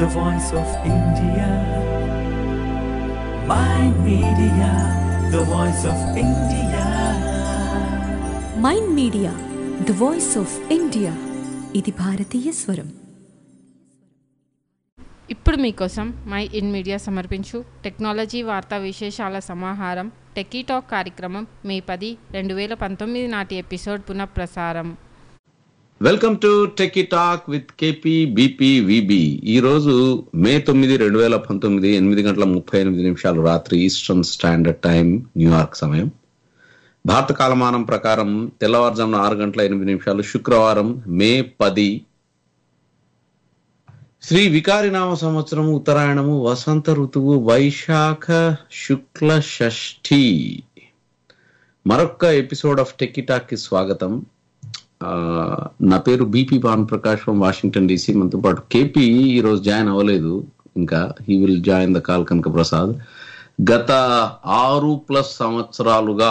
the voice of India. My media, the voice of India. Mind media the voice of India ఇది భారతీయ స్వరం ఇప్పుడు మీకోసం my in media సమర్పించు technology వార్తా విశేషాల సమాహారం టెకీ టాక్ కార్యక్రమం మే పది రెండు వేల పంతొమ్మిది నాటి ఎపిసోడ్ పునఃప్రసారం welcome to techie talk with KP BP VB ఈ రోజు మే తొమ్మిది రెండు వేల పంతొమ్మిది ఎనిమిది గంటల ముప్పై ఎనిమిది నిమిషాలు రాత్రి ఈస్టర్న్ స్టాండర్డ్ టైం న్యూయార్క్ సమయం భారత కాలమానం ప్రకారం తెల్లవారుజామున ఆరు గంటల ఎనిమిది నిమిషాలు శుక్రవారం మే పది శ్రీ వికారినామ సంవత్సరము ఉత్తరాయణము వసంత ఋతువు వైశాఖ శుక్ల షష్ఠి మరొక్క ఎపిసోడ్ ఆఫ్ టెక్కిటాక్ కి స్వాగతం ఆ, నా పేరు BP Bhanu Prakash from Washington DC మనతో పాటు కేపీ ఈరోజు జాయిన్ అవ్వలేదు ఇంకా he will join the call Kanaka Prasad గత ఆరు ప్లస్ సంవత్సరాలుగా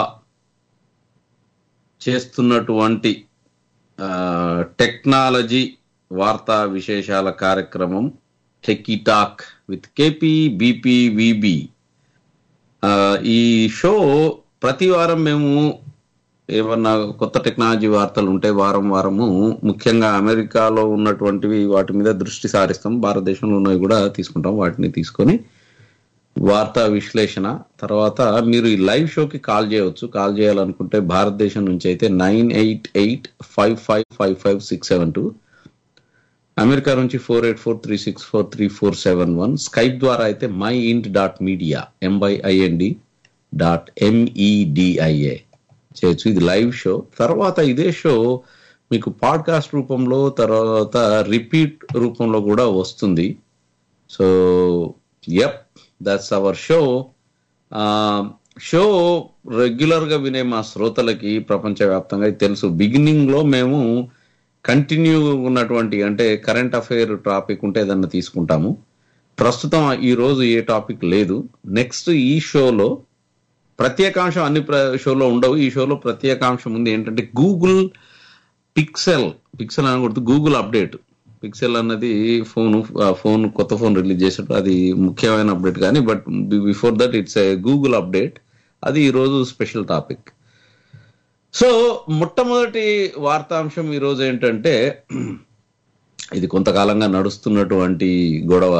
చేస్తున్నటువంటి ఆ, టెక్నాలజీ వార్తా విశేషాల కార్యక్రమం techie talk with KP BP VB ఈ షో ప్రతి వారం మేము ఏమన్నా కొత్త టెక్నాలజీ వార్తలు ఉంటే వారం వారము ముఖ్యంగా అమెరికాలో ఉన్నటువంటివి వాటి మీద దృష్టి సారిస్తాం భారతదేశంలో ఉన్నవి కూడా తీసుకుంటాం వాటిని తీసుకొని వార్తా విశ్లేషణ తర్వాత మీరు ఈ లైవ్ షోకి కాల్ చేయవచ్చు కాల్ చేయాలనుకుంటే భారతదేశం నుంచి అయితే nine eight eight five five five five six seven two America నుంచి four eight four three six four three four seven one Skype ద్వారా అయితే my ind dot media M Y I N D dot M E D I A చేయొచ్చు ఇది లైవ్ షో తర్వాత ఇదే show మీకు podcast రూపంలో తర్వాత రిపీట్ రూపంలో కూడా వస్తుంది so yup that's our show show regular గా వినే మా శ్రోతలకి ప్రపంచవ్యాప్తంగా ఇది తెలుసు బిగినింగ్ లో మేము కంటిన్యూ ఉన్నటువంటి అంటే కరెంట్ అఫైర్ టాపిక్ ఉంటే ఏదన్నా తీసుకుంటాము ప్రస్తుతం ఈ రోజు ఏ టాపిక్ లేదు నెక్స్ట్ ఈ షోలో ప్రత్యేకాంశం అన్ని ప్ర- షోలో ఉండవు ఈ షోలో ప్రత్యేకాంశం ఉంది ఏంటంటే గూగుల్ పిక్సెల్ పిక్సెల్ అనకూడదు గూగుల్ అప్డేట్ పిక్సెల్ అన్నది ఫోన్ ఫోన్ కొత్త ఫోన్ రిలీజ్ చేసేటప్పుడు అది ముఖ్యమైన అప్డేట్ కానీ but before that it's a Google update అది ఈ రోజు స్పెషల్ టాపిక్ సో మొట్టమొదటి వార్తాంశం ఈ రోజు ఏంటంటే ఇది కొంతకాలంగా నడుస్తున్నటువంటి గొడవ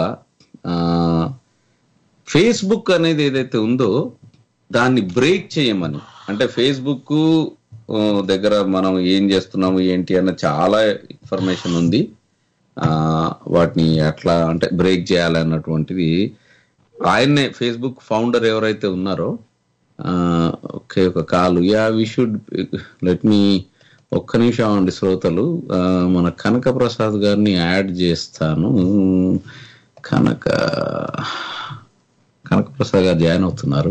ఫేస్బుక్ అనేది ఏదైతే ఉందో దాన్ని బ్రేక్ చేయమని అంటే ఫేస్బుక్ ఆ, దగ్గర మనం ఏం చేస్తున్నాము ఏంటి అన్న చాలా ఇన్ఫర్మేషన్ ఉంది ఆ, వాటిని అట్లా అంటే బ్రేక్ చేయాలన్నటువంటిది ఆయన్నే ఫేస్బుక్ ఫౌండర్ ఎవరైతే ఉన్నారో ఆ, ఓకే ఒక call yeah we should let me ఒక్క నిమిషం అండి శ్రోతలు ఆ, మన కనక ప్రసాద్ గారిని యాడ్ చేస్తాను కనక కనక ప్రసాద్ గారు జాయిన్ అవుతున్నారు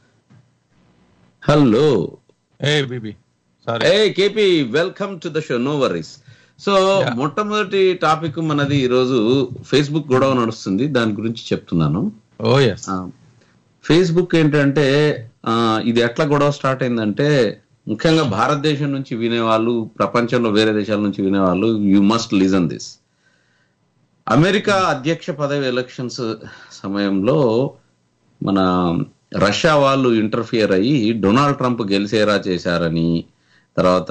hello hey BB sorry hey KP welcome to the show no worries so మొట్టమొదటి టాపిక్ మనది ఈరోజు ఫేస్బుక్ గొడవ నడుస్తుంది దాని గురించి చెప్తున్నాను ఓ ఎస్ ఫేస్బుక్ ఏంటంటే ఆ, ఇది ఎట్లా గొడవ స్టార్ట్ అయిందంటే ముఖ్యంగా భారతదేశం నుంచి వినేవాళ్ళు ప్రపంచంలో వేరే దేశాల నుంచి వినేవాళ్ళు you must listen this America అధ్యక్ష పదవి ఎలక్షన్స్ సమయంలో మన రష్యా వాళ్ళు ఇంటర్ఫియర్ అయ్యి డొనాల్డ్ ట్రంప్ గెలిచేరా చేశారని తర్వాత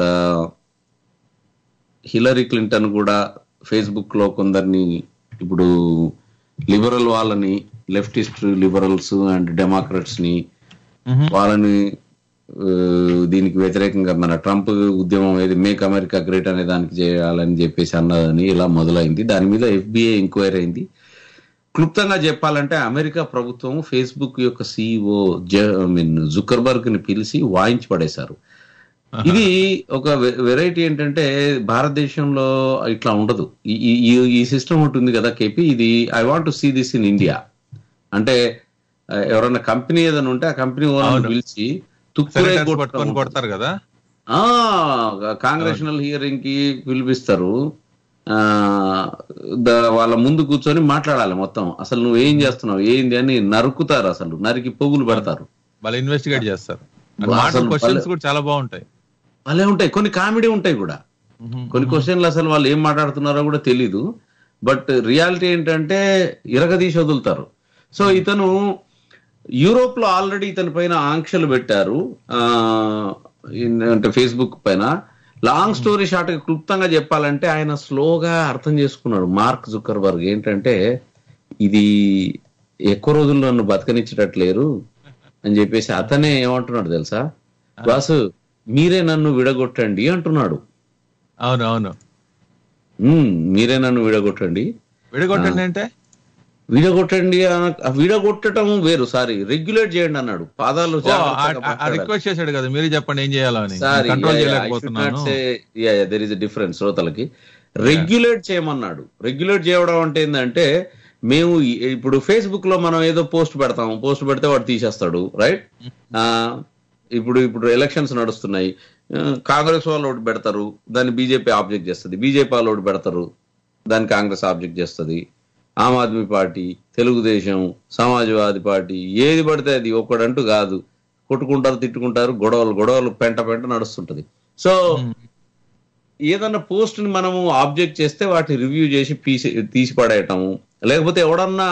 హిలరీ క్లింటన్ కూడా ఫేస్బుక్ లో కొందరిని ఇప్పుడు లిబరల్ వాళ్ళని లెఫ్టిస్ట్ లిబరల్స్ అండ్ డెమోక్రట్స్ ని వాళ్ళని ఆ, దీనికి వ్యతిరేకంగా మన ట్రంప్ ఉద్యమం ఏది మేక్ అమెరికా గ్రేట్ అనే దానికి చేయాలని చెప్పేసి అన్నదని ఇలా మొదలైంది దాని మీద ఎఫ్బిఐ ఎంక్వైరీ అయింది క్లుప్తంగా చెప్పాలంటే అమెరికా ప్రభుత్వం ఫేస్బుక్ యొక్క సిఇఓ ఐ మీన్ జుకర్బర్గ్ ని పిలిచి వాయించి పడేశారు ఇది ఒక వెరైటీ ఏంటంటే భారతదేశంలో ఇట్లా ఉండదు ఈ- ఈ- ఈ- ఈ సిస్టమ్ ఉంటుంది కదా కేపీ ఇది I want to see this in India అంటే ఆ, ఎవరైనా కంపెనీ ఏదైనా ఉంటే ఆ కంపెనీ ఓనర్ అవును. పిలిచి తుక్కురే సెనేటర్స్ కొట్టడం పట్టుకొని ఉంటుంది. కొడతారు కదా ఆ కాంగ్రెషనల్ హియరింగ్ కి పిలిపిస్తారు ఆ ద- వాళ్ళ ముందు కూర్చొని మాట్లాడాలి మొత్తం అసలు నువ్వు ఏం చేస్తున్నావు ఏంది అని నరుకుతారు అసలు నరికి పొగులు పెడతారు వాళ్ళు ఇన్వెస్టిగేట్ చేస్తారు అసలు మాటలు క్వశ్చన్స్ భలే- కూడా చాలా బాగుంటాయి భలే ఉంటాయి కొన్ని కామెడీ ఉంటాయి కూడా కొన్ని క్వశ్చన్లు అసలు వాళ్ళు ఏం మాట్లాడుతున్నారో కూడా తెలీదు బట్ రియాలిటీ ఏంటంటే ఇరగదీసి వదులుతారు సో ఇతను యూరోప్ లో ఆల్రెడీ ఇతని పైన ఆంక్షలు పెట్టారు ఆ, ఇన్- అంటే ఫేస్బుక్ పైన లాంగ్ స్టోరీ షార్ట్ క్లుప్తంగా చెప్పాలంటే ఆయన స్లోగా అర్థం చేసుకున్నాడు మార్క్ జుక్కర్బర్గ్ ఏంటంటే ఇది ఎక్కువ రోజులు నన్ను బతకనిచ్చేటట్లేరు అని చెప్పేసి అతనే ఏమంటున్నాడు తెలుసా బాసు మీరే నన్ను విడగొట్టండి అంటున్నాడు అవును అవును "ఉమ్, మీరే నన్ను విడగొట్టండి విడగొట్టండి అంటే విడగొట్టండి అన- ఆ విడగొట్టడం వేరు సారీ రెగ్యులేట్ చేయండి అన్నాడు పాదాలు జాగ్రత్తగా మాట్లాడాలి. రిక్వెస్ట్ చేశాడు కదా మీరే చెప్పండి ఏం చేయాలో అని సారీ కంట్రోల్ చేయలేకపోతున్నాను దెర్ ఇస్ డిఫరెన్స్ శ్రోతలకి రెగ్యులేట్ చేయమన్నాడు రెగ్యులేట్ చేయడం అంటే ఏంటంటే మేము ఈ- ఇప్పుడు ఫేస్బుక్ లో మనం ఏదో పోస్ట్ పెడతాం పోస్ట్ పెడితే వాడు తీసేస్తాడు రైట్ ఇప్పుడు ఇప్పుడు ఎలక్షన్స్ నడుస్తున్నాయి ఆ, కాంగ్రెస్ వాళ్ళు ఒకటి పెడతారు దాన్ని బీజేపీ ఆబ్జెక్ట్ చేస్తుంది బీజేపీ వాళ్ళు ఒకటి పెడతారు దాన్ని కాంగ్రెస్ ఆబ్జెక్ట్ చేస్తుంది ఆమ్ ఆద్మీ పార్టీ తెలుగుదేశం సమాజ్వాదీ పార్టీ ఏది పడితే అది ఒక్కడంటూ కాదు కొట్టుకుంటారు తిట్టుకుంటారు గొడవలు గొడవలు పెంట పెంట నడుస్తుంటది సో ఏదన్నా పోస్ట్ ని మనము ఆబ్జెక్ట్ చేస్తే వాటిని రివ్యూ చేసి పీసి తీసి పడేయటము లేకపోతే ఎవడన్నా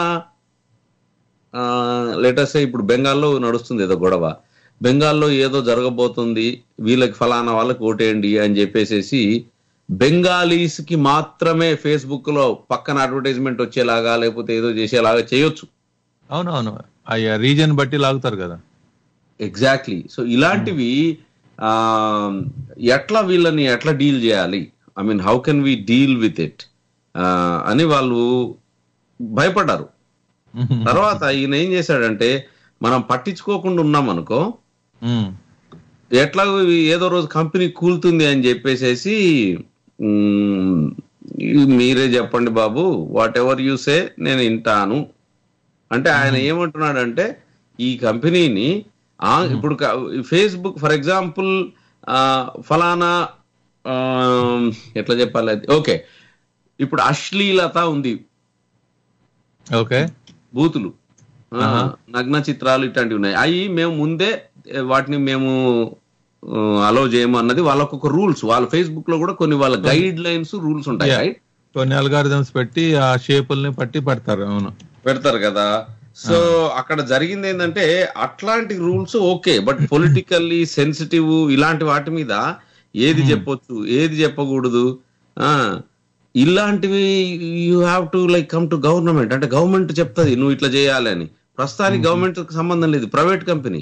లేటెస్ట్ ఇప్పుడు బెంగాల్లో నడుస్తుంది ఏదో గొడవ బెంగాల్లో ఏదో జరగబోతుంది వీళ్ళకి ఫలానా వాళ్ళకి ఓటేయండి అని చెప్పేసేసి బెంగాలీస్ కి మాత్రమే ఫేస్బుక్ లో పక్కన అడ్వర్టైజ్మెంట్ వచ్చేలాగా లేకపోతే ఏదో చేసేలాగా చేయొచ్చు అవును అవును అయ్యా రీజన్ బట్టి లాగుతారు కదా ఎగ్జాక్ట్లీ సో ఇలాంటివి ఆ, ఎట్లా వీళ్ళని ఎట్లా డీల్ చేయాలి I mean how can we deal with it అని వాళ్ళు భయపడ్డారు తర్వాత ఈయన ఏం చేశాడంటే మనం పట్టించుకోకుండా ఉన్నాం అనుకో ఉమ్. ఎట్లా ఏదో రోజు కంపెనీ కూలుతుంది అని చెప్పేసేసి "మ్మ్, మీరే చెప్పండి బాబు వాట్ ఎవర్ యూ సే నేను వింటాను అంటే ఆయన ఏమంటున్నాడంటే ఈ కంపెనీని ఆ- ఇప్పుడు ఫేస్బుక్ ఫర్ ఎగ్జాంపుల్ ఫలానా ఆ, ఎట్లా చెప్పాలి అది ఓకే ఇప్పుడు అశ్లీలత ఉంది ఓకే బూతులు ఆ, నగ్న చిత్రాలు ఇట్లాంటివి ఉన్నాయి అవి మేము ముందే ఏ, వాటిని మేము అలో చేయము అన్నది వాళ్ళకు ఒక రూల్స్ వాళ్ళ ఫేస్బుక్ లో కూడా కొన్ని వాళ్ళ గైడ్ లైన్స్ రూల్స్ ఉంటాయి Yeah. right? కొన్ని అల్గారిథమ్స్ పెట్టి ఆ షేపుల్ని పట్టి పడతారు అవును పెడతారు కదా సో అక్కడ జరిగింది ఏంటంటే అట్లాంటి rules okay but politically sensitive ఇలాంటి వాటి మీద ఏది చెప్పొచ్చు ఏది చెప్పకూడదు ఆ ఇలాంటివి you have to like come to government అంటే గవర్నమెంట్ చెప్తుంది నువ్వు ఇట్లా చేయాలి అని ప్రస్తుతానికి గవర్నమెంట్ సంబంధం లేదు ప్రైవేట్ కంపెనీ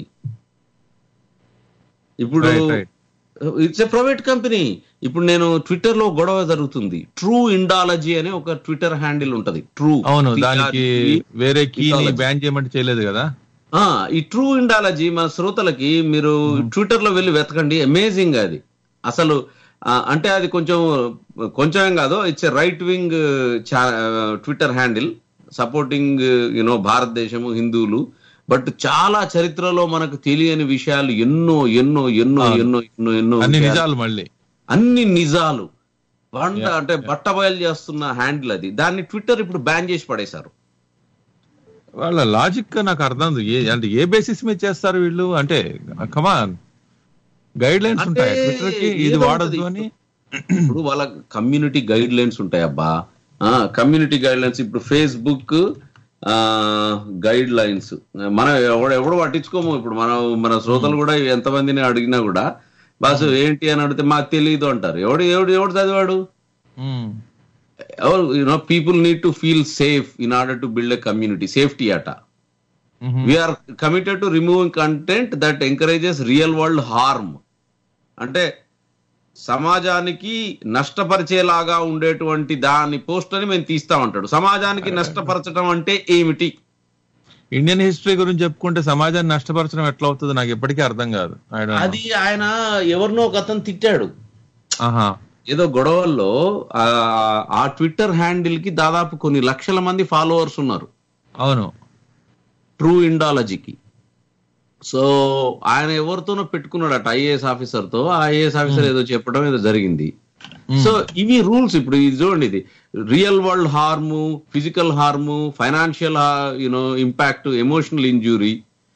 ఇప్పుడు Right, right. It's a private company ఇప్పుడు నేను ట్విట్టర్ లో గొడవ జరుగుతుంది ట్రూ ఇండాలజీ అనే ఒక ట్విట్టర్ హ్యాండిల్ ఉంటది ట్రూ అవును దానికి వేరే కీని బ్యాన్ చేయమంటే చేయలేదు కదా ఆ ఈ ట్రూ ఇండాలజీ మన శ్రోతలకి మీరు ట్విట్టర్ లో వెళ్ళి వెతకండి అమేజింగ్ అది అసలు ఆ, అంటే అది కొంచెం కొంచెం ఏం కాదు it's right wing Twitter handle supporting you know భారతదేశము హిందువులు బట్ చాలా చరిత్రలో మనకు తెలియని విషయాలు ఎన్నో ఎన్నో ఎన్నో ఎన్నో ఎన్నో ఎన్నో అన్ని విషయాలు. నిజాలు మళ్ళీ అన్ని నిజాలు వంట అంటే బట్ట బయలు చేస్తున్న హ్యాండిల్ అది దాన్ని ట్విట్టర్ ఇప్పుడు బ్యాన్ చేసి పడేశారు వాళ్ళ లాజిక్ నాకు అర్థం కాదు. ఏ అంటే ఏ బేసిస్ మీద చేస్తారు వీళ్ళు అంటే కమాన్ గైడ్ లైన్స్ అంటే ఉంటాయి ట్విట్టర్ కి ఇది ఏదో వాడద్దు ఉంటది. అని ఇప్పుడు వాళ్ళ కమ్యూనిటీ గైడ్ లైన్స్ ఉంటాయి అబ్బా కమ్యూనిటీ గైడ్ లైన్స్ ఇప్పుడు ఫేస్బుక్ గైడ్ లైన్స్ మనం ఎవడు ఎవడు పట్టించుకోము ఇప్పుడు మనం మన శ్రోతలు కూడా ఎంతమందిని అడిగినా కూడా బాసు ఏంటి అని అడిగితే మాకు తెలియదు అంటారు ఎవడు ఎవడు ఎవడు చదివాడు ఉమ్. ఎవరు you know people need to feel safe in order to build a community safety అట hmm. We're committed to removing content that encourages real world harm అంటే సమాజానికి నష్టపరిచేలాగా ఉండేటువంటి దాని పోస్ట్ అని మేము తీస్తామంటాడు సమాజానికి నష్టపరచడం అంటే ఏమిటి ఇండియన్ హిస్టరీ గురించి చెప్పుకుంటే సమాజాన్ని నష్టపరచడం ఎట్లా అవుతుందో నాకు ఎప్పటికీ అర్థం కాదు I don't know. అది ఆయన ఎవరినో ఒక అతను తిట్టాడు ఆహా ఏదో గొడవల్లో ఆ, ఆ ట్విట్టర్ హ్యాండిల్ కి దాదాపు కొన్ని లక్షల మంది ఫాలోవర్స్ ఉన్నారు అవును ట్రూ ఇండాలజీకి సో ఆయన ఎవరితోనో పెట్టుకున్నాడట ఐఏఎస్ ఆఫీసర్ తో ఆ ఐఏఎస్ ఆఫీసర్ ఏదో చెప్పడం ఏదో జరిగింది సో ఇవి రూల్స్ ఇప్పుడు ఇది చూడండి ఇది real world harm physical harm financial you know impact emotional injury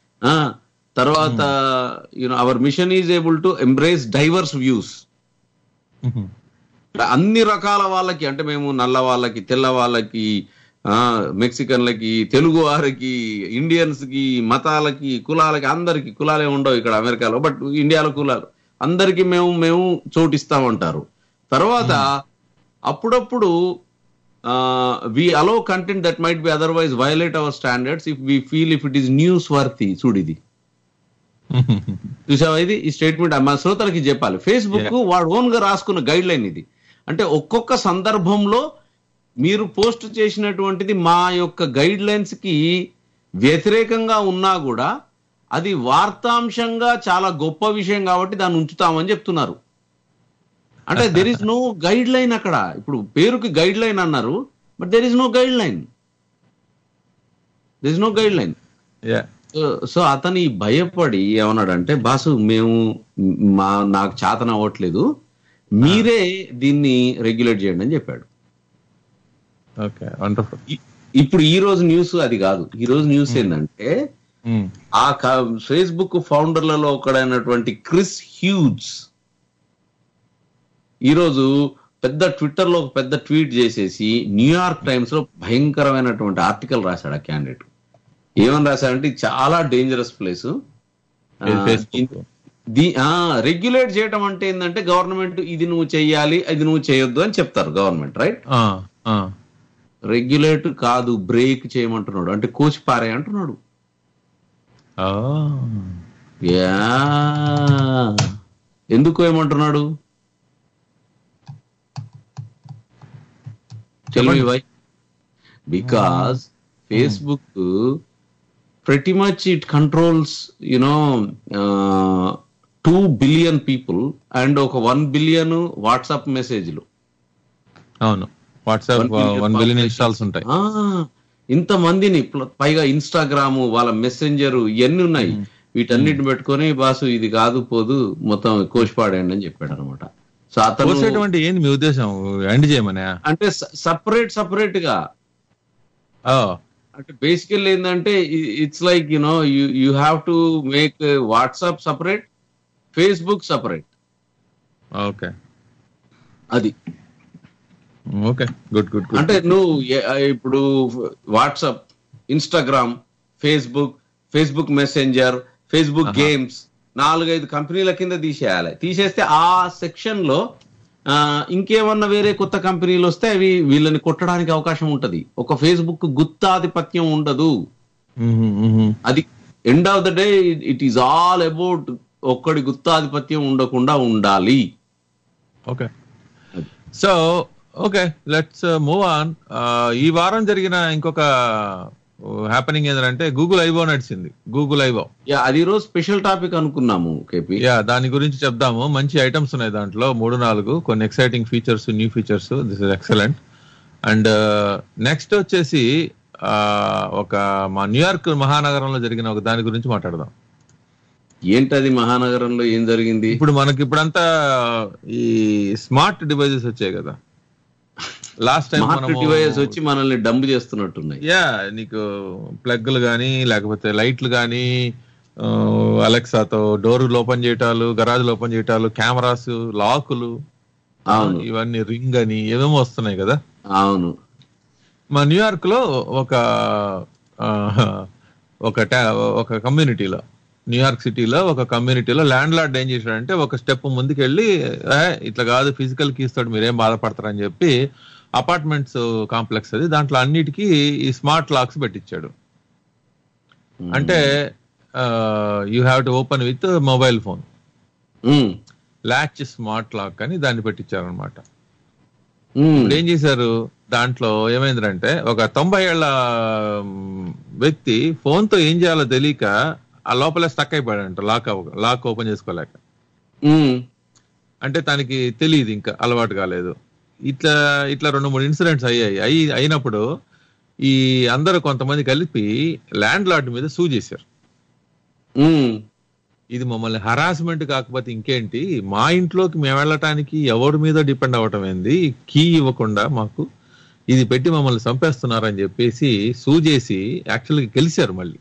తర్వాత you know our mission is able to embrace diverse views hmm. అన్ని రకాల వాళ్ళకి అంటే మేము నల్ల వాళ్ళకి తెల్ల వాళ్ళకి ఆ, మెక్సికన్లకి తెలుగు వారికి ఇండియన్స్ కి మతాలకి కులాలకి అందరికి కులాలే ఉండవు ఇక్కడ అమెరికాలో బట్ ఇండియాలో కులాలు అందరికి మేము మేము చోటిస్తామంటారు తర్వాత అప్పుడప్పుడు we allow content that might be otherwise violate our standards if we feel if it is newsworthy చూడిది చూసావా ఇది ఈ స్టేట్మెంట్ మా శ్రోతలకి చెప్పాలి ఫేస్బుక్ వాడు ఓన్ గా రాసుకున్న గైడ్ లైన్ ఇది అంటే ఒక్కొక్క సందర్భంలో మీరు పోస్ట్ చేసినటువంటిది మా యొక్క గైడ్ లైన్స్ కి వ్యతిరేకంగా ఉన్నా కూడా అది వార్తాంశంగా చాలా గొప్ప విషయం కాబట్టి దాన్ని ఉంచుతామని చెప్తున్నారు అంటే there is no guideline అక్కడ ఇప్పుడు పేరుకి గైడ్ లైన్ అన్నారు but there is no guideline there is no guideline yeah so- so అతని భయపడి ఏమన్నాడంటే బాసు మేము మా నాకు చేతన అవ్వట్లేదు మీరే దీన్ని రెగ్యులేట్ చేయండి అని చెప్పాడు ఓకే వండర్ఫుల్ ఇ- ఇప్పుడు ఈ రోజు న్యూస్ అది కాదు ఈ రోజు న్యూస్ ఏంటంటే ఆ ఫేస్బుక్ ఫౌండర్లలో ఒకడైనటువంటి క్రిస్ హ్యూజ్ ఈరోజు పెద్ద ట్విట్టర్ లో ఒక పెద్ద ట్వీట్ చేసేసి న్యూయార్క్ టైమ్స్ లో భయంకరమైనటువంటి ఆర్టికల్ రాశాడు ఆ క్యాండిడేట్ ఏమని రాశాడంటే ఇది చాలా dangerous place Facebook the regulate చేయడం అంటే ఏంటంటే గవర్నమెంట్ ఇది నువ్వు చెయ్యాలి ఇది నువ్వు చేయొద్దు అని చెప్తారు గవర్నమెంట్ రైట్ రెగ్యులేట్ కాదు బ్రేక్ చేయమంటున్నాడు అంటే కోచి పారే అంటున్నాడు యా ఎందుకు ఏమంటున్నాడు చెప్పండి why because Facebook pretty much it controls you know uh, 2 billion people and ఒక వన్ బిలియన్ వాట్సాప్ మెసేజ్లు అవును WhatsApp One billion one billion population. Installs ఉంటాయి ఆ, ఇంతమందిని ప్ల- పైగా ఇన్స్టాగ్రామ్ వాళ్ళ మెసెంజర్ ఇవన్నీ ఉన్నాయి వీటన్నిటిని పెట్టుకొని బాసు ఇది కాదు పోదు మొత్తం కోసిపాడండి అని చెప్పాడు అనమాట సో అతను కోసేటువంటి ఏంది మీ ఉద్దేశం ఎండ్ చేయమనే అంటే సపరేట్ సపరేట్ గా అంటే బేసికల్ ఏంటంటే it's like you know you you have to make WhatsApp separate Facebook separate okay అది ఓకే గుడ్ గుడ్ గుడ్ అంటే నువ్వు ఏ- ఇప్పుడు WhatsApp Instagram Facebook Facebook Messenger Facebook games నాలుగైదు కంపెనీల కింద తీసేయాలి తీసేస్తే ఆ సెక్షన్ లో ఆ, ఇంకేమన్నా వేరే కొత్త కంపెనీలు వస్తే అవి వీళ్ళని కొట్టడానికి అవకాశం ఉంటది ఒక ఫేస్బుక్ గుత్తాధిపత్యం ఉండదు అది end of the day it is all about ఒక్కడి గుత్తాధిపత్యం ఉండకుండా ఉండాలి okay so okay let's move on ఈ వారం జరిగిన ఇంకొక హ్యాపెనింగ్ ఏంటంటే గూగుల్ ఐవో నడిచింది గూగుల్ ఐవో యా అది రోజు స్పెషల్ టాపిక్ అనుకున్నాము కేపీ యా దాని గురించి చెప్దాము మంచి ఐటమ్స్ ఉన్నాయి దాంట్లో మూడు నాలుగు కొన్ని exciting features new features this is excellent and next వచ్చేసి ఆ, ఒక మా న్యూయార్క్ మహానగరంలో జరిగిన ఒక దాని గురించి మాట్లాడదాం ఏంటది మహానగరంలో ఏం జరిగింది ఇప్పుడు మనకి ఇప్పుడంతా ఈ స్మార్ట్ డివైజెస్ వచ్చాయి కదా లాస్ట్ టైం స్మార్ట్ మనము డివైస్ వచ్చి మనల్ని డంబు చేస్తున్నట్టున్నాయి యా నీకు ప్లగ్లు కానీ లేకపోతే లైట్లు కానీ అలెక్సాతో డోర్లు ఓపెన్ చేయటాలు గరాజులు ఓపెన్ చేయటాలు కెమెరాస్ లాకులు అవును ఇవన్నీ రింగ్ అని ఏమేమో వస్తున్నాయి కదా అవును మా న్యూయార్క్ లో ఒక ఆ, ఒక టా- ఒక కమ్యూనిటీలో న్యూయార్క్ సిటీలో ఒక కమ్యూనిటీలో ల్యాండ్ లార్డ్ ఏం చేశాడంటే ఒక స్టెప్ ముందుకెళ్ళి "ఏ, ఇట్లా కాదు ఫిజికల్ కీస్ తోటి మీరేం బాధపడతారని చెప్పి అపార్ట్మెంట్స్ కాంప్లెక్స్ అది దాంట్లో అన్నిటికీ ఈ స్మార్ట్ లాక్స్ పెట్టించాడు అంటే you have to open with mobile phone um, latch smart lock అని దాన్ని పెట్టించారనమాట ఉమ్, ఇప్పుడు ఏం చేశారు దాంట్లో ఏమైందంటే ఒక తొంభై ఏళ్ల మ్, వ్యక్తి ఫోన్ తో ఏం చేయాలో తెలియక ఆ లోపలే స్టక్ అయిపోయాడంట లాక్ అవ్వ లాక్ ఓపెన్ చేసుకోలేక ఉమ్, అంటే తనకి తెలియదు ఇంకా అలవాటు కాలేదు ఇట్లా ఇట్లా రెండు మూడు ఇన్సిడెంట్స్ అయ్యాయి అయి అయినప్పుడు ఈ అందరూ కొంతమంది కలిపి ల్యాండ్ లార్డ్ మీద సూ చేశారు ఉమ్, ఇది మమ్మల్ని హరాస్మెంట్ కాకపోతే ఇంకేంటి మా ఇంట్లోకి మేము వెళ్ళటానికి ఎవరి మీద డిపెండ్ అవ్వటం ఏంది కీ ఇవ్వకుండా మాకు ఇది పెట్టి మమ్మల్ని చంపేస్తున్నారని చెప్పేసి సూ చేసి యాక్చువల్గా గెలిచారు మళ్ళీ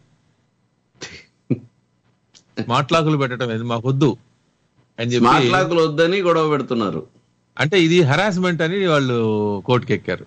మాట్లాకులు పెట్టడం ఏంది మాకు వద్దు అని స్మార్ట్ చెప్పి లాకులు వద్దని గొడవ పెడుతున్నారు అంటే ఇది హరాస్మెంట్ అని వాళ్ళు కోర్టుకి ఎక్కారు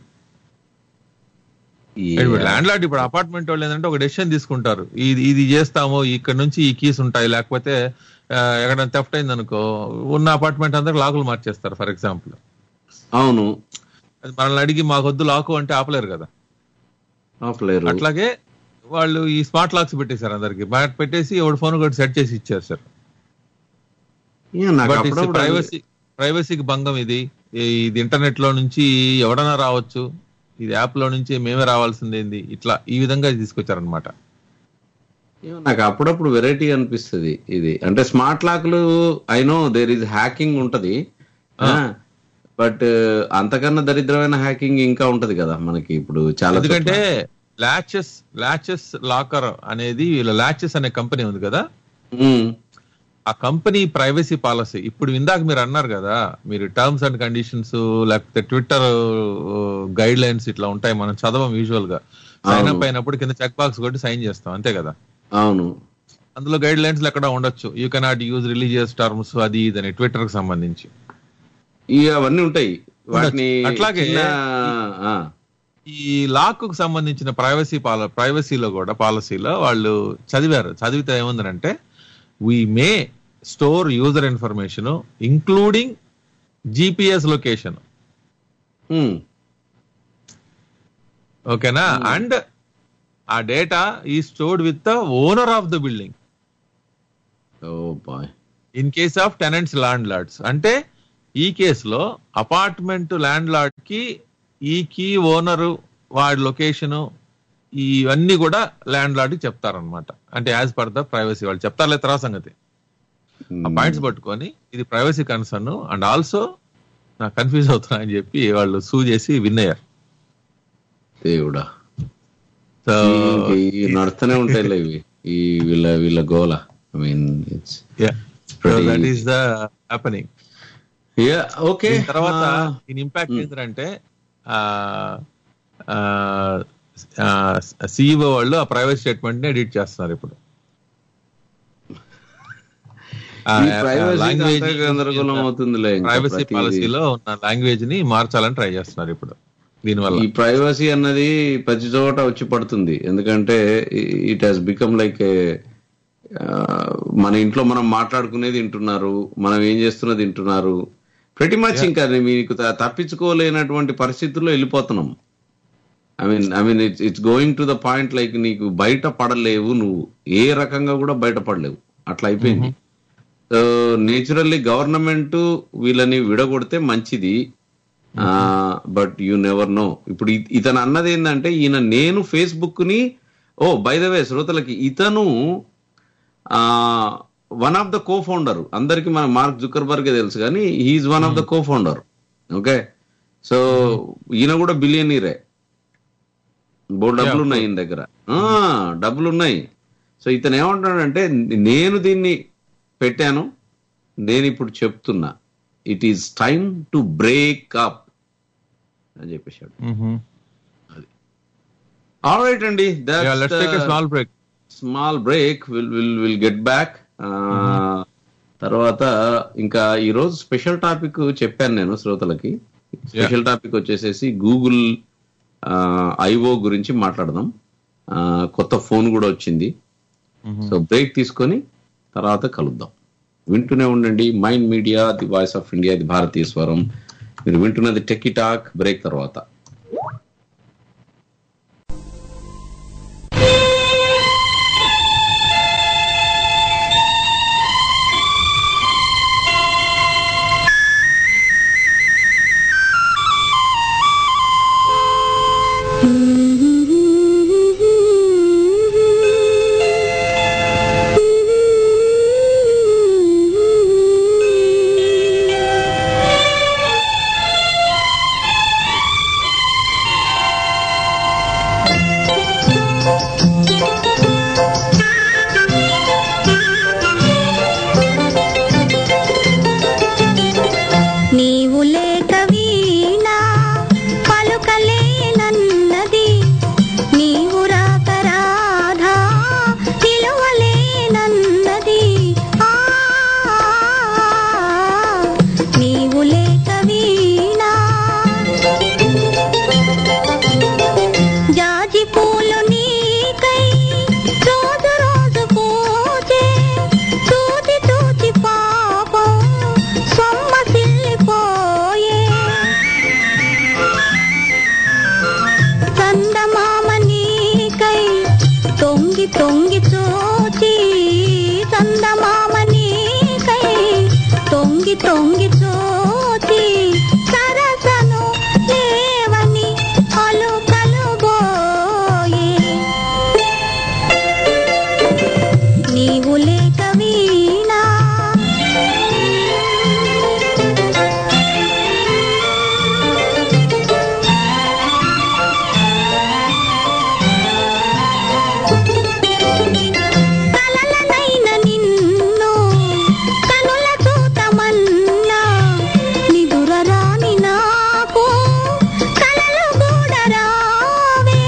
Yeah. ల్యాండ్ లార్డ్ ఇప్పుడు అపార్ట్మెంట్ వాళ్ళు ఏంటంటే ఒక డెసిషన్ తీసుకుంటారు ఇది ఇది చేస్తాము ఇక్కడ నుంచి ఈ కీస్ ఉంటాయి లేకపోతే ఆ, ఎక్కడైనా థెఫ్ట్ అయింది అనుకో ఉన్న అపార్ట్మెంట్ అందరూ లాకులు మార్చేస్తారు ఫర్ ఎగ్జాంపుల్ అవును మనల్ని అడిగి మాకొద్దు లాకు అంటే ఆపలేరు కదా ఆపలేరు అట్లాగే వాళ్ళు ఈ స్మార్ట్ లాక్స్ పెట్టేశారు అందరికి బ్యాట్ పెట్టేసి ఎవడు ఫోన్ కూడా సెట్ చేసి ఇచ్చారు సార్ Yeah, నాకు బట్ అప్పుడప్పుడు ప్రైవసీ ప్రైవసీకి భంగం ఇది ఈ- ఇది ఇంటర్నెట్ లో నుంచి ఎవడన్నా రావచ్చు ఇది యాప్ లో నుంచి మేమే రావాల్సింది ఏంది ఇట్లా ఈ విధంగా తీసుకొచ్చారనమాట ఏమో నాకు అప్పుడప్పుడు వెరైటీ అనిపిస్తుంది ఇది అంటే స్మార్ట్ లాక్లు I know there is hacking ఉంటది బట్ అంతకన్నా దరిద్రమైన హ్యాకింగ్ ఇంకా ఉంటది కదా మనకి ఇప్పుడు చాలా ఎందుకంటే లాచెస్ లాచెస్ లాకర్ అనేది వీళ్ళ లాచెస్ అనే కంపెనీ ఉంది కదా చోట్ల. ఉమ్, ఆ కంపెనీ ప్రైవసీ పాలసీ ఇప్పుడు ఇందాక మీరు అన్నారు కదా మీరు టర్మ్స్ అండ్ కండిషన్స్ లేకపోతే ట్విట్టర్ గైడ్ లైన్స్ ఇట్లా ఉంటాయి మనం చదవం యూజువల్ గా సైన్ అప్ అయినప్పుడు కింద చెక్ బాక్స్ కొట్టి సైన్ చేస్తాం అంతే కదా అవును అందులో గైడ్ లైన్స్ ఎక్కడ ఉండొచ్చు you cannot use religious terms అది ఇది అని ట్విట్టర్ కి సంబంధించి ఈ అవన్నీ ఉంటాయి వాటిని అట్లాగే చిన్న, ఆ, ఈ లాక్ కు సంబంధించిన ప్రైవసీ పాల ప్రైవసీలో కూడా పాలసీలో వాళ్ళు చదివారు చదివితే ఏముందంటే we may store user information including GPS location um, ఓకేనా అండ్ ఆ డేటా ఈ stored with the owner of the building oh boy in case of tenants landlords అంటే ఈ కేసులో అపార్ట్మెంట్ ల్యాండ్ లార్డ్ కి ఈ కీ ఓనరు వాడి location ఇవన్నీ కూడా ల్యాండ్ లార్డ్ కి చెప్తారనమాట అంటే యాజ్ పర్ ద ప్రైవసీ వాళ్ళు చెప్తారులే తర్వాత సంగతి ఆ పాయింట్స్ పట్టుకొని ఇది ప్రైవసీ కన్సర్న్ అండ్ ఆల్సో నాకు కన్ఫ్యూజ్ అవుతున్నా అని చెప్పి వాళ్ళు సూ చేసి విన్ అయ్యారు దేవుడా సో ఈ- ఈ నడుస్తూనే ఉంటాయిలే ఇవి ఈ వీళ్ళ వీళ్ళ గోల I mean it's pretty- that is the happening yeah okay దీని తర్వాత దీని ఇంపాక్ట్ ఏంటంటే సిఇఓ వాళ్ళు ఆ ప్రైవేట్ స్టేట్మెంట్ ని ఎడిట్ చేస్తున్నారు ఇప్పుడు ప్రైవసీ గందరగోళం అవుతుందిలే ఇంకా ప్రైవసీ ప్రతిదీ. పాలసీలో ఉన్న లాంగ్వేజ్ ని మార్చాలని ట్రై చేస్తున్నారు ఇప్పుడు దీనివల్ల ఈ ప్రైవసీ అన్నది ప్రతి చోట వచ్చి పడుతుంది ఎందుకంటే it has become like a మన ఇంట్లో మనం మాట్లాడుకునేది వింటున్నారు మనం ఏం చేస్తున్నది వింటున్నారు ప్రతి మచ్ ఇంకా మీకు త- తప్పించుకోలేనటువంటి పరిస్థితుల్లో వెళ్ళిపోతున్నాం I mean I mean it's it's going to the point like నీకు బయట పడలేవు నువ్వు ఏ రకంగా కూడా బయట పడలేవు అట్లా అయిపోయింది సో నేచురల్లీ గవర్నమెంట్ వీళ్ళని విడగొడితే మంచిది బట్ యు నెవర్ నో ఇప్పుడు ఇ- ఇతను అన్నది ఏంటంటే ఈయన నేను ఫేస్బుక్ ని ఓ బై ద వే శ్రోతలకి ఇతను one of the co founder అందరికి మన మార్క్ జుకర్బర్గ్ తెలుసు కానీ he is one of the co founder okay so ఈయన కూడా బిలియనీరే బోల్ డబ్బులు ఉన్నాయి ఈయన దగ్గర ఆ, డబ్బులు ఉన్నాయి సో ఇతను ఏమంటాడంటే నేను దీన్ని పెట్టాను నేను ఇప్పుడు చెప్తున్నా it is time to break up అని చెప్పేశాడు ఆల్ రైట్ అండి let's take a small break small break will will will get back తర్వాత ఇంకా ఈ రోజు స్పెషల్ టాపిక్ చెప్పాను నేను శ్రోతలకి స్పెషల్ టాపిక్ వచ్చేసేసి గూగుల్ ఐఓ గురించి మాట్లాడదాం ఆ, కొత్త ఫోన్ కూడా వచ్చింది సో బ్రేక్ తీసుకొని తర్వాత కలుద్దాం వింటూనే ఉండండి mind media the voice of India the భారతీయ స్వరం మీరు వింటున్నది టెక్కి టాక్ బ్రేక్ తర్వాత Thank you. తొంగి తొంగి చూచి చందమామని కై తొంగి తొంగి చూచి సరసను లేవని అలుకలు బోయే నీవు లేక వీణా కలలనైన నిన్ను కనుల చూతమన్నా నిదురరాని నాకు కలలు కూడా రావే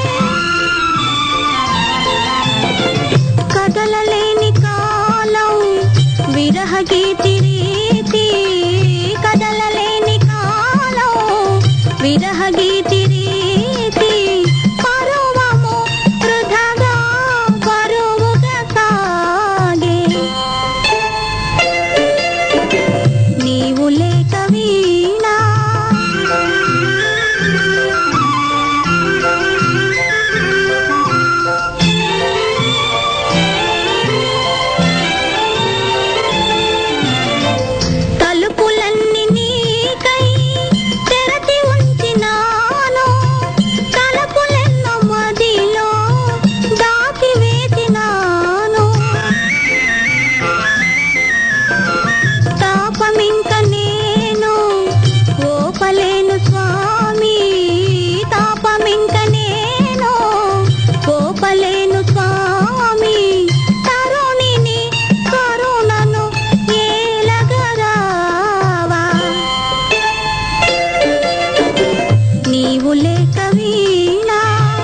కదలలేని కాలం విరహ గీతి రీతి కదలలేని కాలం విరహ గీతి రీతి పరువము వృధగా బరువుగా సాగే నీవు లేక వీణా తలుపులన్నీ నీకై తెరచి ఉంచినాను తలుపులెన్నో మదిలో దాచి వేసినాను తాపమింక నేను ఓపలేను స్వామి తాపమింక నేను ఓపలేను స్వామి తరుణిని కరుణను ఏలగరావా నీవు లేక వీణా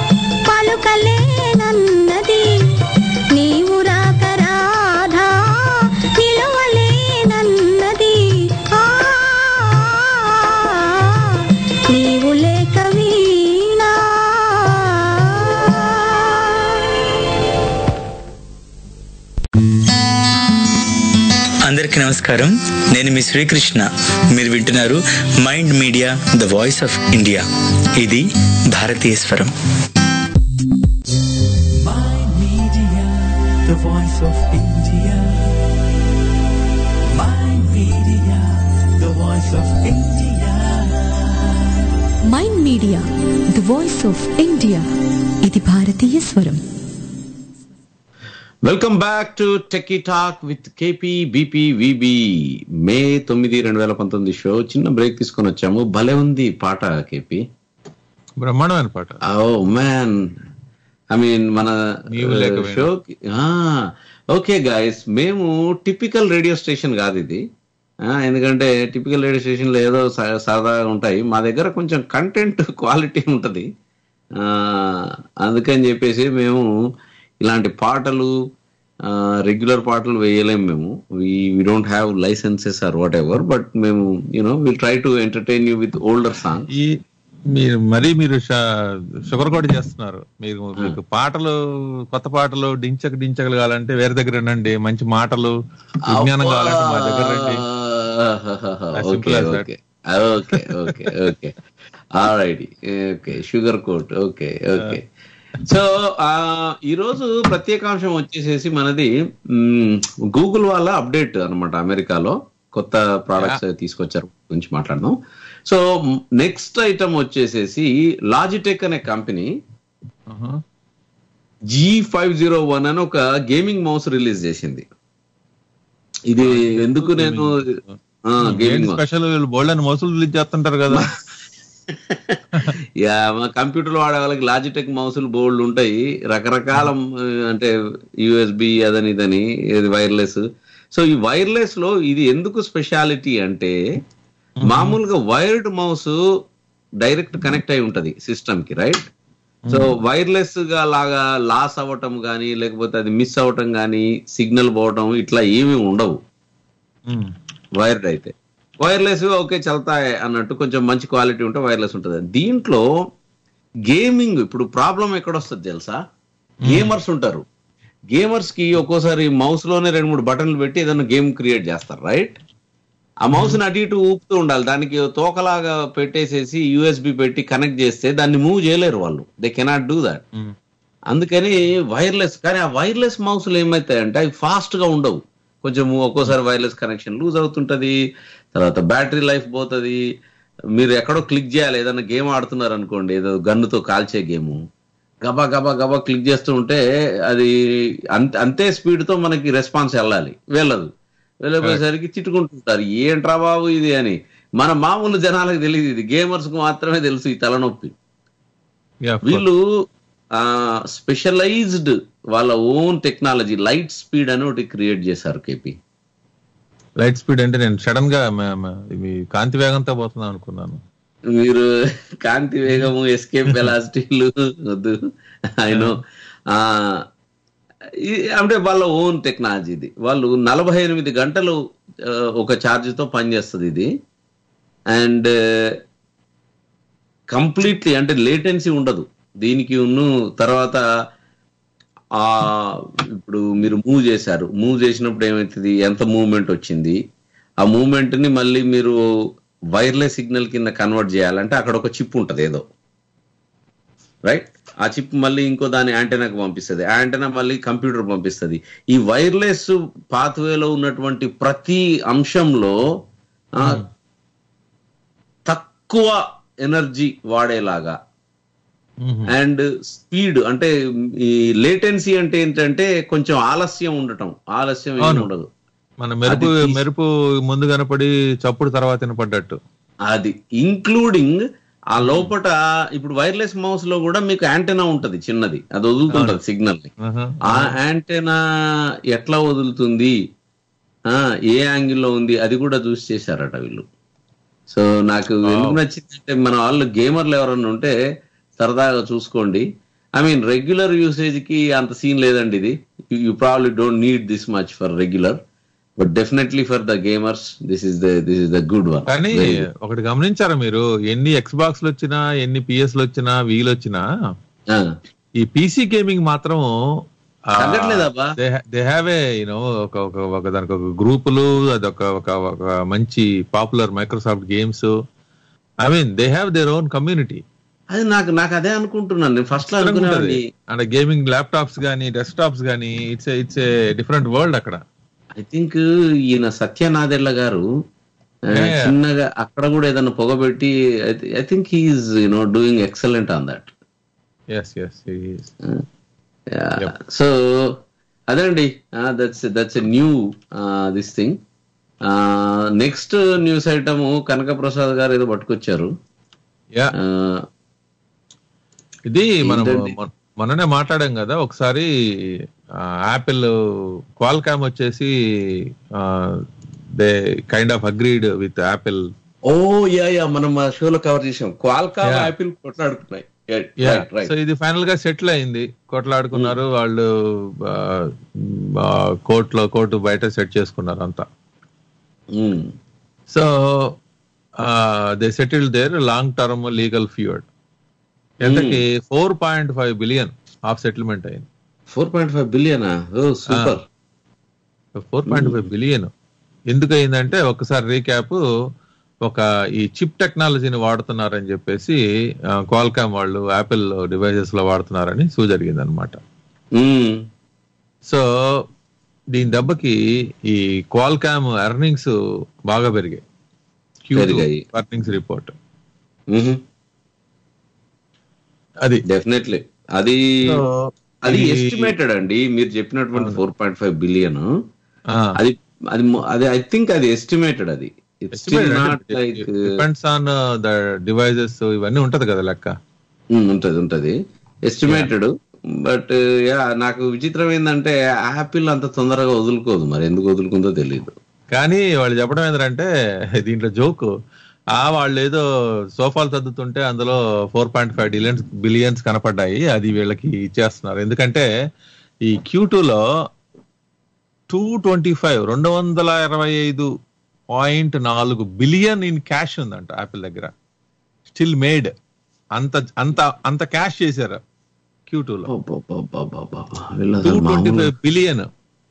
పలుకలేనన్నది నీవు రాక రాధా నిలవలేనన్నది ఆ నీవు లేక వీణా అందరికీ నమస్కారం నేను మీ శ్రీకృష్ణ మీరు వింటున్నారు mind media the voice of India ఇది భారతీయ స్వరం Mind Media, the voice of India. Mind Media, the voice of India. Mind media the voice of India ఇది భారతీయ స్వరం welcome back to techie talk with KP BP VB May తొమ్మిది రెండు వేల పంతొమ్మిది షో చిన్న బ్రేక్ తీసుకొని వచ్చాము భలే ఉంది పాట కేపీ బ్రహ్మాండమైన పాట ఓ మ్యాన్ ఐ మీన్ మన నీవు లేకపోయినా. షోకి ఓకే గాయస్ మేము టిపికల్ రేడియో స్టేషన్ కాదు ఇది ఆ, ఎందుకంటే టిపికల్ రేడియో స్టేషన్ లో ఏదో స- సరదాగా ఉంటాయి మా దగ్గర కొంచెం కంటెంట్ క్వాలిటీ ఉంటది ఆ, అందుకని చెప్పేసి మేము ఇలాంటి పాటలు రెగ్యులర్ పాటలు వేయలేము మేము we don't have licenses or whatever ఎవర్ బట్ మేము you know will try to entertain you with older song ఈ మీరు మరీ మీరు షుగర్ కోట్ చేస్తున్నారు మీరు మీకు పాటలు కొత్త పాటలు డించక డించకలు కావాలంటే వేరే దగ్గర రండి మంచి మాటలు విజ్ఞానం కావాలంటే మా దగ్గర రండి As okay simple as that. Okay okay okay okay alright okay sugar coat okay okay so ఈ రోజు ప్రత్యేకాంశం వచ్చేసేసి మనది గూగుల్ వాళ్ళ అప్డేట్ అన్నమాట అమెరికాలో కొత్త ప్రోడక్ట్స్ తీసుకొచ్చారు గురించి మాట్లాడదాం సో నెక్స్ట్ ఐటమ్ వచ్చేసేసి లాజిటెక్ అనే కంపెనీ ఆహా. జీ ఫైవ్ జీరో వన్ అని ఒక గేమింగ్ మౌస్ రిలీజ్ చేసింది ఇది ఎందుకు నేను గేమింగ్ మౌస్ స్పెషల్ బోల్డ్ అని మోసులు రిలీజ్ చేస్తుంటారు కదా యా మా కంప్యూటర్ వాడే వాళ్ళకి లాజిటెక్ మౌసులు బోర్డులు ఉంటాయి రకరకాల ఆ, అంటే యుఎస్బి అదని ఇదని ఇది వైర్లెస్ సో ఈ వైర్లెస్ లో ఇది ఎందుకు స్పెషాలిటీ అంటే మామూలుగా వైర్డ్ మౌస్ డైరెక్ట్ కనెక్ట్ అయి ఉంటది సిస్టమ్ కి రైట్ సో వైర్లెస్ గా లాగా లాస్ అవ్వటం కానీ లేకపోతే అది మిస్ అవ్వటం కానీ సిగ్నల్ పోవటం ఇట్లా ఏమీ ఉండవు ఉమ్. వైర్డ్ అయితే వైర్లెస్ ఓకే చల్తాయి అన్నట్టు కొంచెం మంచి క్వాలిటీ ఉంటే వైర్లెస్ ఉంటుంది దీంట్లో గేమింగ్ ఇప్పుడు ప్రాబ్లం ఎక్కడ వస్తుంది తెలుసా గేమర్స్ ఉంటారు గేమర్స్ కి ఒక్కోసారి మౌస్ లోనే రెండు మూడు బటన్లు పెట్టి ఏదైనా గేమ్ క్రియేట్ చేస్తారు రైట్ ఆ మౌస్ ని అటు ఇటు ఊపుతూ ఉండాలి దానికి తోకలాగా పెట్టేసేసి యూఎస్బి పెట్టి కనెక్ట్ చేస్తే దాన్ని మూవ్ చేయలేరు వాళ్ళు they cannot do that um. అందుకని వైర్లెస్ కానీ ఆ వైర్లెస్ మౌస్లు ఏమవుతాయంటే అవి ఫాస్ట్ గా ఉండవు కొంచెం ఒక్కోసారి వైర్లెస్ కనెక్షన్ లూజ్ అవుతుంటది తర్వాత బ్యాటరీ లైఫ్ పోతుంది మీరు ఎక్కడో క్లిక్ చేయాలి ఏదైనా గేమ్ ఆడుతున్నారు అనుకోండి ఏదో గన్నుతో కాల్చే గేమ్ గబా గబా గబా క్లిక్ చేస్తూ ఉంటే అది అంత అంతే స్పీడ్ తో మనకి రెస్పాన్స్ వెళ్ళాలి వెళ్ళదు వెళ్ళిపోయేసరికి తిట్టుకుంటుంటారు ఏంట్రా బాబు ఇది అని మన మామూలు జనాలకు తెలియదు ఇది గేమర్స్ కు మాత్రమే తెలుసు ఈ తలనొప్పి Yeah, of course. వీళ్ళు స్పెషలైజ్డ్ వాళ్ళ ఓన్ టెక్నాలజీ లైట్ స్పీడ్ అని ఒకటి క్రియేట్ చేశారు కేపీ లైట్ స్పీడ్ అంటే నేను సడన్ గా మ- మ- ఇవి కాంతి వేగంతో పోతున్నాం అనుకున్నాను మీరు కాంతి వేగము ఎస్కేప్ వెలాసిటీలు వద్దు ఆయన అంటే వాళ్ళ ఓన్ టెక్నాలజీ ఇది వాళ్ళు నలభై ఎనిమిది గంటలు ఆ, ఒక ఛార్జ్ తో పనిచేస్తుంది ఇది అండ్ కంప్లీట్లీ అంటే లేటెన్సీ ఉండదు దీనికి ఉన్ను తర్వాత ఆ ఇప్పుడు మీరు మూవ్ చేశారు మూవ్ చేసినప్పుడు ఏమవుతుంది ఎంత మూవ్మెంట్ వచ్చింది ఆ మూవ్మెంట్ ని మళ్ళీ మీరు వైర్లెస్ సిగ్నల్ కింద కన్వర్ట్ చేయాలంటే అక్కడ ఒక చిప్ ఉంటది ఏదో రైట్ ఆ చిప్ మళ్ళీ ఇంకో దాని యాంటెనాకు పంపిస్తుంది యాంటెనా మళ్ళీ కంప్యూటర్ పంపిస్తుంది ఈ వైర్లెస్ పాత్వేలో ఉన్నటువంటి ప్రతి అంశంలో ఆ, తక్కువ ఎనర్జీ వాడేలాగా అండ్ స్పీడ్ అంటే ఈ లేటెన్సీ అంటే ఏంటంటే కొంచెం ఆలస్యం ఉండటం ఆలస్యం ఏమి అవును. ఉండదు మన మెరుపు అది తీసి- మెరుపు ముందు కనపడి చప్పుడు తర్వాత వినపడ్డట్టు అది ఇంక్లూడింగ్ ఆ లోపట ఇప్పుడు వైర్లెస్ మౌస్ లో కూడా మీకు యాంటెనా ఉంటది చిన్నది అది వదులుతుంటది సిగ్నల్ ని ఆహా. ఆ యాంటెనా ఎట్లా వదులుతుంది ఆ ఏ యాంగిల్లో ఉంది అది కూడా చూసి చేశారట వీళ్ళు సో నాకు ఎందుకు నచ్చిందంటే మన వాళ్ళు గేమర్లు ఎవరన్నా ఉంటే సరదాగా చూసుకోండి ఐ మీన్ రెగ్యులర్ యూసేజ్ కి అంత సీన్ లేదండి ఇది you probably don't need this much for regular but definitely for the gamers this is the this is the good one కానీ ఒకటి గమనించారా మీరు ఎన్ని ఎక్స్ బాక్స్ వచ్చినా ఎన్ని పిఎస్ వచ్చినా వీలు వచ్చినా ఈ పీసీ గేమింగ్ మాత్రం తగ్గట్లేదబ్బా. దే హ్యావ్ ఏ యూనో ఒక ఒక ఒక దానికి ఒక గ్రూపులు అదొక ఒక ఒక మంచి popular Microsoft games I mean they have their own community అది నాకు నాకు అదే అనుకుంటున్నాను నేను ఫస్ట్ లో అనుకున్నాను అండ్ గేమింగ్ ల్యాప్టాప్స్ గానీ డెస్క్టాప్స్ గానీ it's it's a different world అక్కడ ఐ థింక్ ఈయన సత్యనాదెళ్ళ గారు ఆ, Yeah, yeah. చిన్నగా అక్కడ కూడా ఏదైనా పొగబెట్టి I think he is you know doing excellent on that yes yes Yep. So అదండి that's that's a new this thing next news item Kanakaprasad garu ఏదో పట్టుకొచ్చారు యా ఆ, ఇది మనం ఏంటండి? మొ- మొన్ననే మాట్లాడాం కదా ఒకసారి యాపిల్ క్వాల్కామ్ వచ్చేసి they kind of agreed with Apple oh yeah yeah మనం మా షోలో కవర్ చేసాం క్వాల్కామ్ Yeah. యాపిల్ కొట్లాడుతున్నాయి సో ఇది ఫైనల్ గా సెటిల్ అయింది కొట్లాడుకున్నారు వాళ్ళు కోర్టులో కోర్టు బయట సెట్ చేసుకున్నారు అంతా so they settle their long term legal feud ఎంతకి four point five billion of settlement అయింది ఫోర్ పాయింట్ ఫైవ్ బిలియనా oh super four point five billion ఎందుకు అయిందంటే ఒకసారి రీక్యాప్ ఒక ఈ చిప్ టెక్నాలజీని వాడుతున్నారని చెప్పేసి క్వాల్కామ్ వాళ్ళు యాపిల్ డివైజెస్ లో వాడుతున్నారని సూ జరిగింది అనమాట సో దీని దెబ్బకి ఈ క్వాల్కామ్ ఎర్నింగ్స్ బాగా పెరిగాయి పెరిగాయి. ఎర్నింగ్స్ రిపోర్ట్ అది డెఫినెట్లీ అది So, అది ఇది- ఎస్టిమేటెడ్ అండి మీరు చెప్పినటువంటి ఫోర్ పాయింట్ ఫైవ్ బిలియన్ ఆ, అది అది మొ- అది ఐ థింక్ అది ఎస్టిమేటెడ్ అది it's still not like depends on the devices ఇవన్నీ ఉంటది కదా లెక్క ఉంటది ఉంటది ఎస్టిమేటెడ్ బట్ యా నాకు విచిత్రం ఏంటంటే యాపిల్ అంత తొందరగా వదులుకోదు మరి ఎందుకు వదులుకుందో తెలియదు కానీ వాళ్ళు చెప్పడం ఏంటంటే దీంట్లో జోక్ ఆ వాళ్ళు ఏదో సోఫాలు సర్దుతుంటే అందులో four point five billions billions కనపడ్డాయి అది వీళ్ళకి ఇచ్చేస్తున్నారు ఎందుకంటే ఈ క్యూ లో టూ ట్వంటీ ఫైవ్ రెండు వందల ఇరవై ఐదు పాయింట్ నాలుగు బిలియన్ ఇన్ క్యాష్ ఉందంట యాపిల్ దగ్గర స్టిల్ మేడ్ అంత అంత అంత క్యాష్ చేశారు క్యూ లో అబ్బబ్బబ్బబ్బబ్బబ్బ. వీళ్ళు టూ అసలు ట్వంటీ మామూలు- ఫైవ్ బిలియన్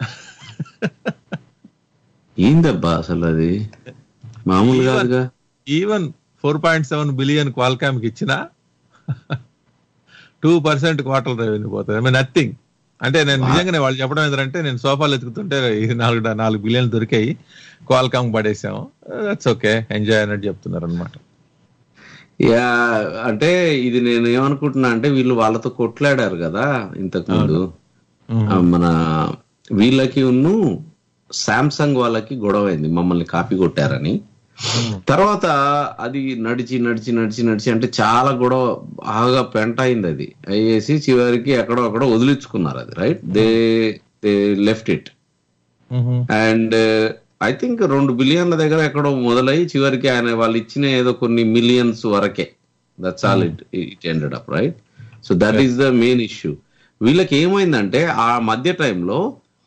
ఏందబ్బా అసలు అది మామూలు కాదుగా even four point seven billion Qualcomm కి ఇచ్చిన టూ పర్సెంట్ క్వార్టర్ రెవెన్యూ పోతుంది ఐ మీన్ నథింగ్ అంటే నేను నిజంగానే వాళ్ళు చెప్పడం ఏంటంటే నేను సోఫాలు ఎత్తుకుతుంటే ఈ నాలుగు నాలుగు బిలియన్లు దొరికాయి క్వాల్కామ్ పడేసాము దట్స్ ఓకే ఎంజాయ్ అన్నట్టు చెప్తున్నారు అనమాట యా అంటే ఇది నేను ఏమనుకుంటున్నా అంటే వీళ్ళు వాళ్ళతో కొట్లాడారు కదా ఇంతకు ముందు ఆ, మన వీళ్ళకి ఉన్ను సామ్సంగ్ వాళ్ళకి గొడవ అయింది మమ్మల్ని కాపీ కొట్టారని తర్వాత అది నడిచి నడిచి నడిచి నడిచి అంటే చాలా గొడవ బాగా పెంట అయింది అది అయ్యేసి చివరికి ఎక్కడో అక్కడ వదిలించుకున్నారు అది right they they left it and I think రెండు బిలియన్ల దగ్గర ఎక్కడో మొదలై చివరికి ఆయన వాళ్ళు ఇచ్చిన ఏదో కొన్ని మిలియన్స్ వరకే that's all it it ended up right so that is the main issue వీళ్ళకి ఏమైందంటే ఆ మధ్య టైంలో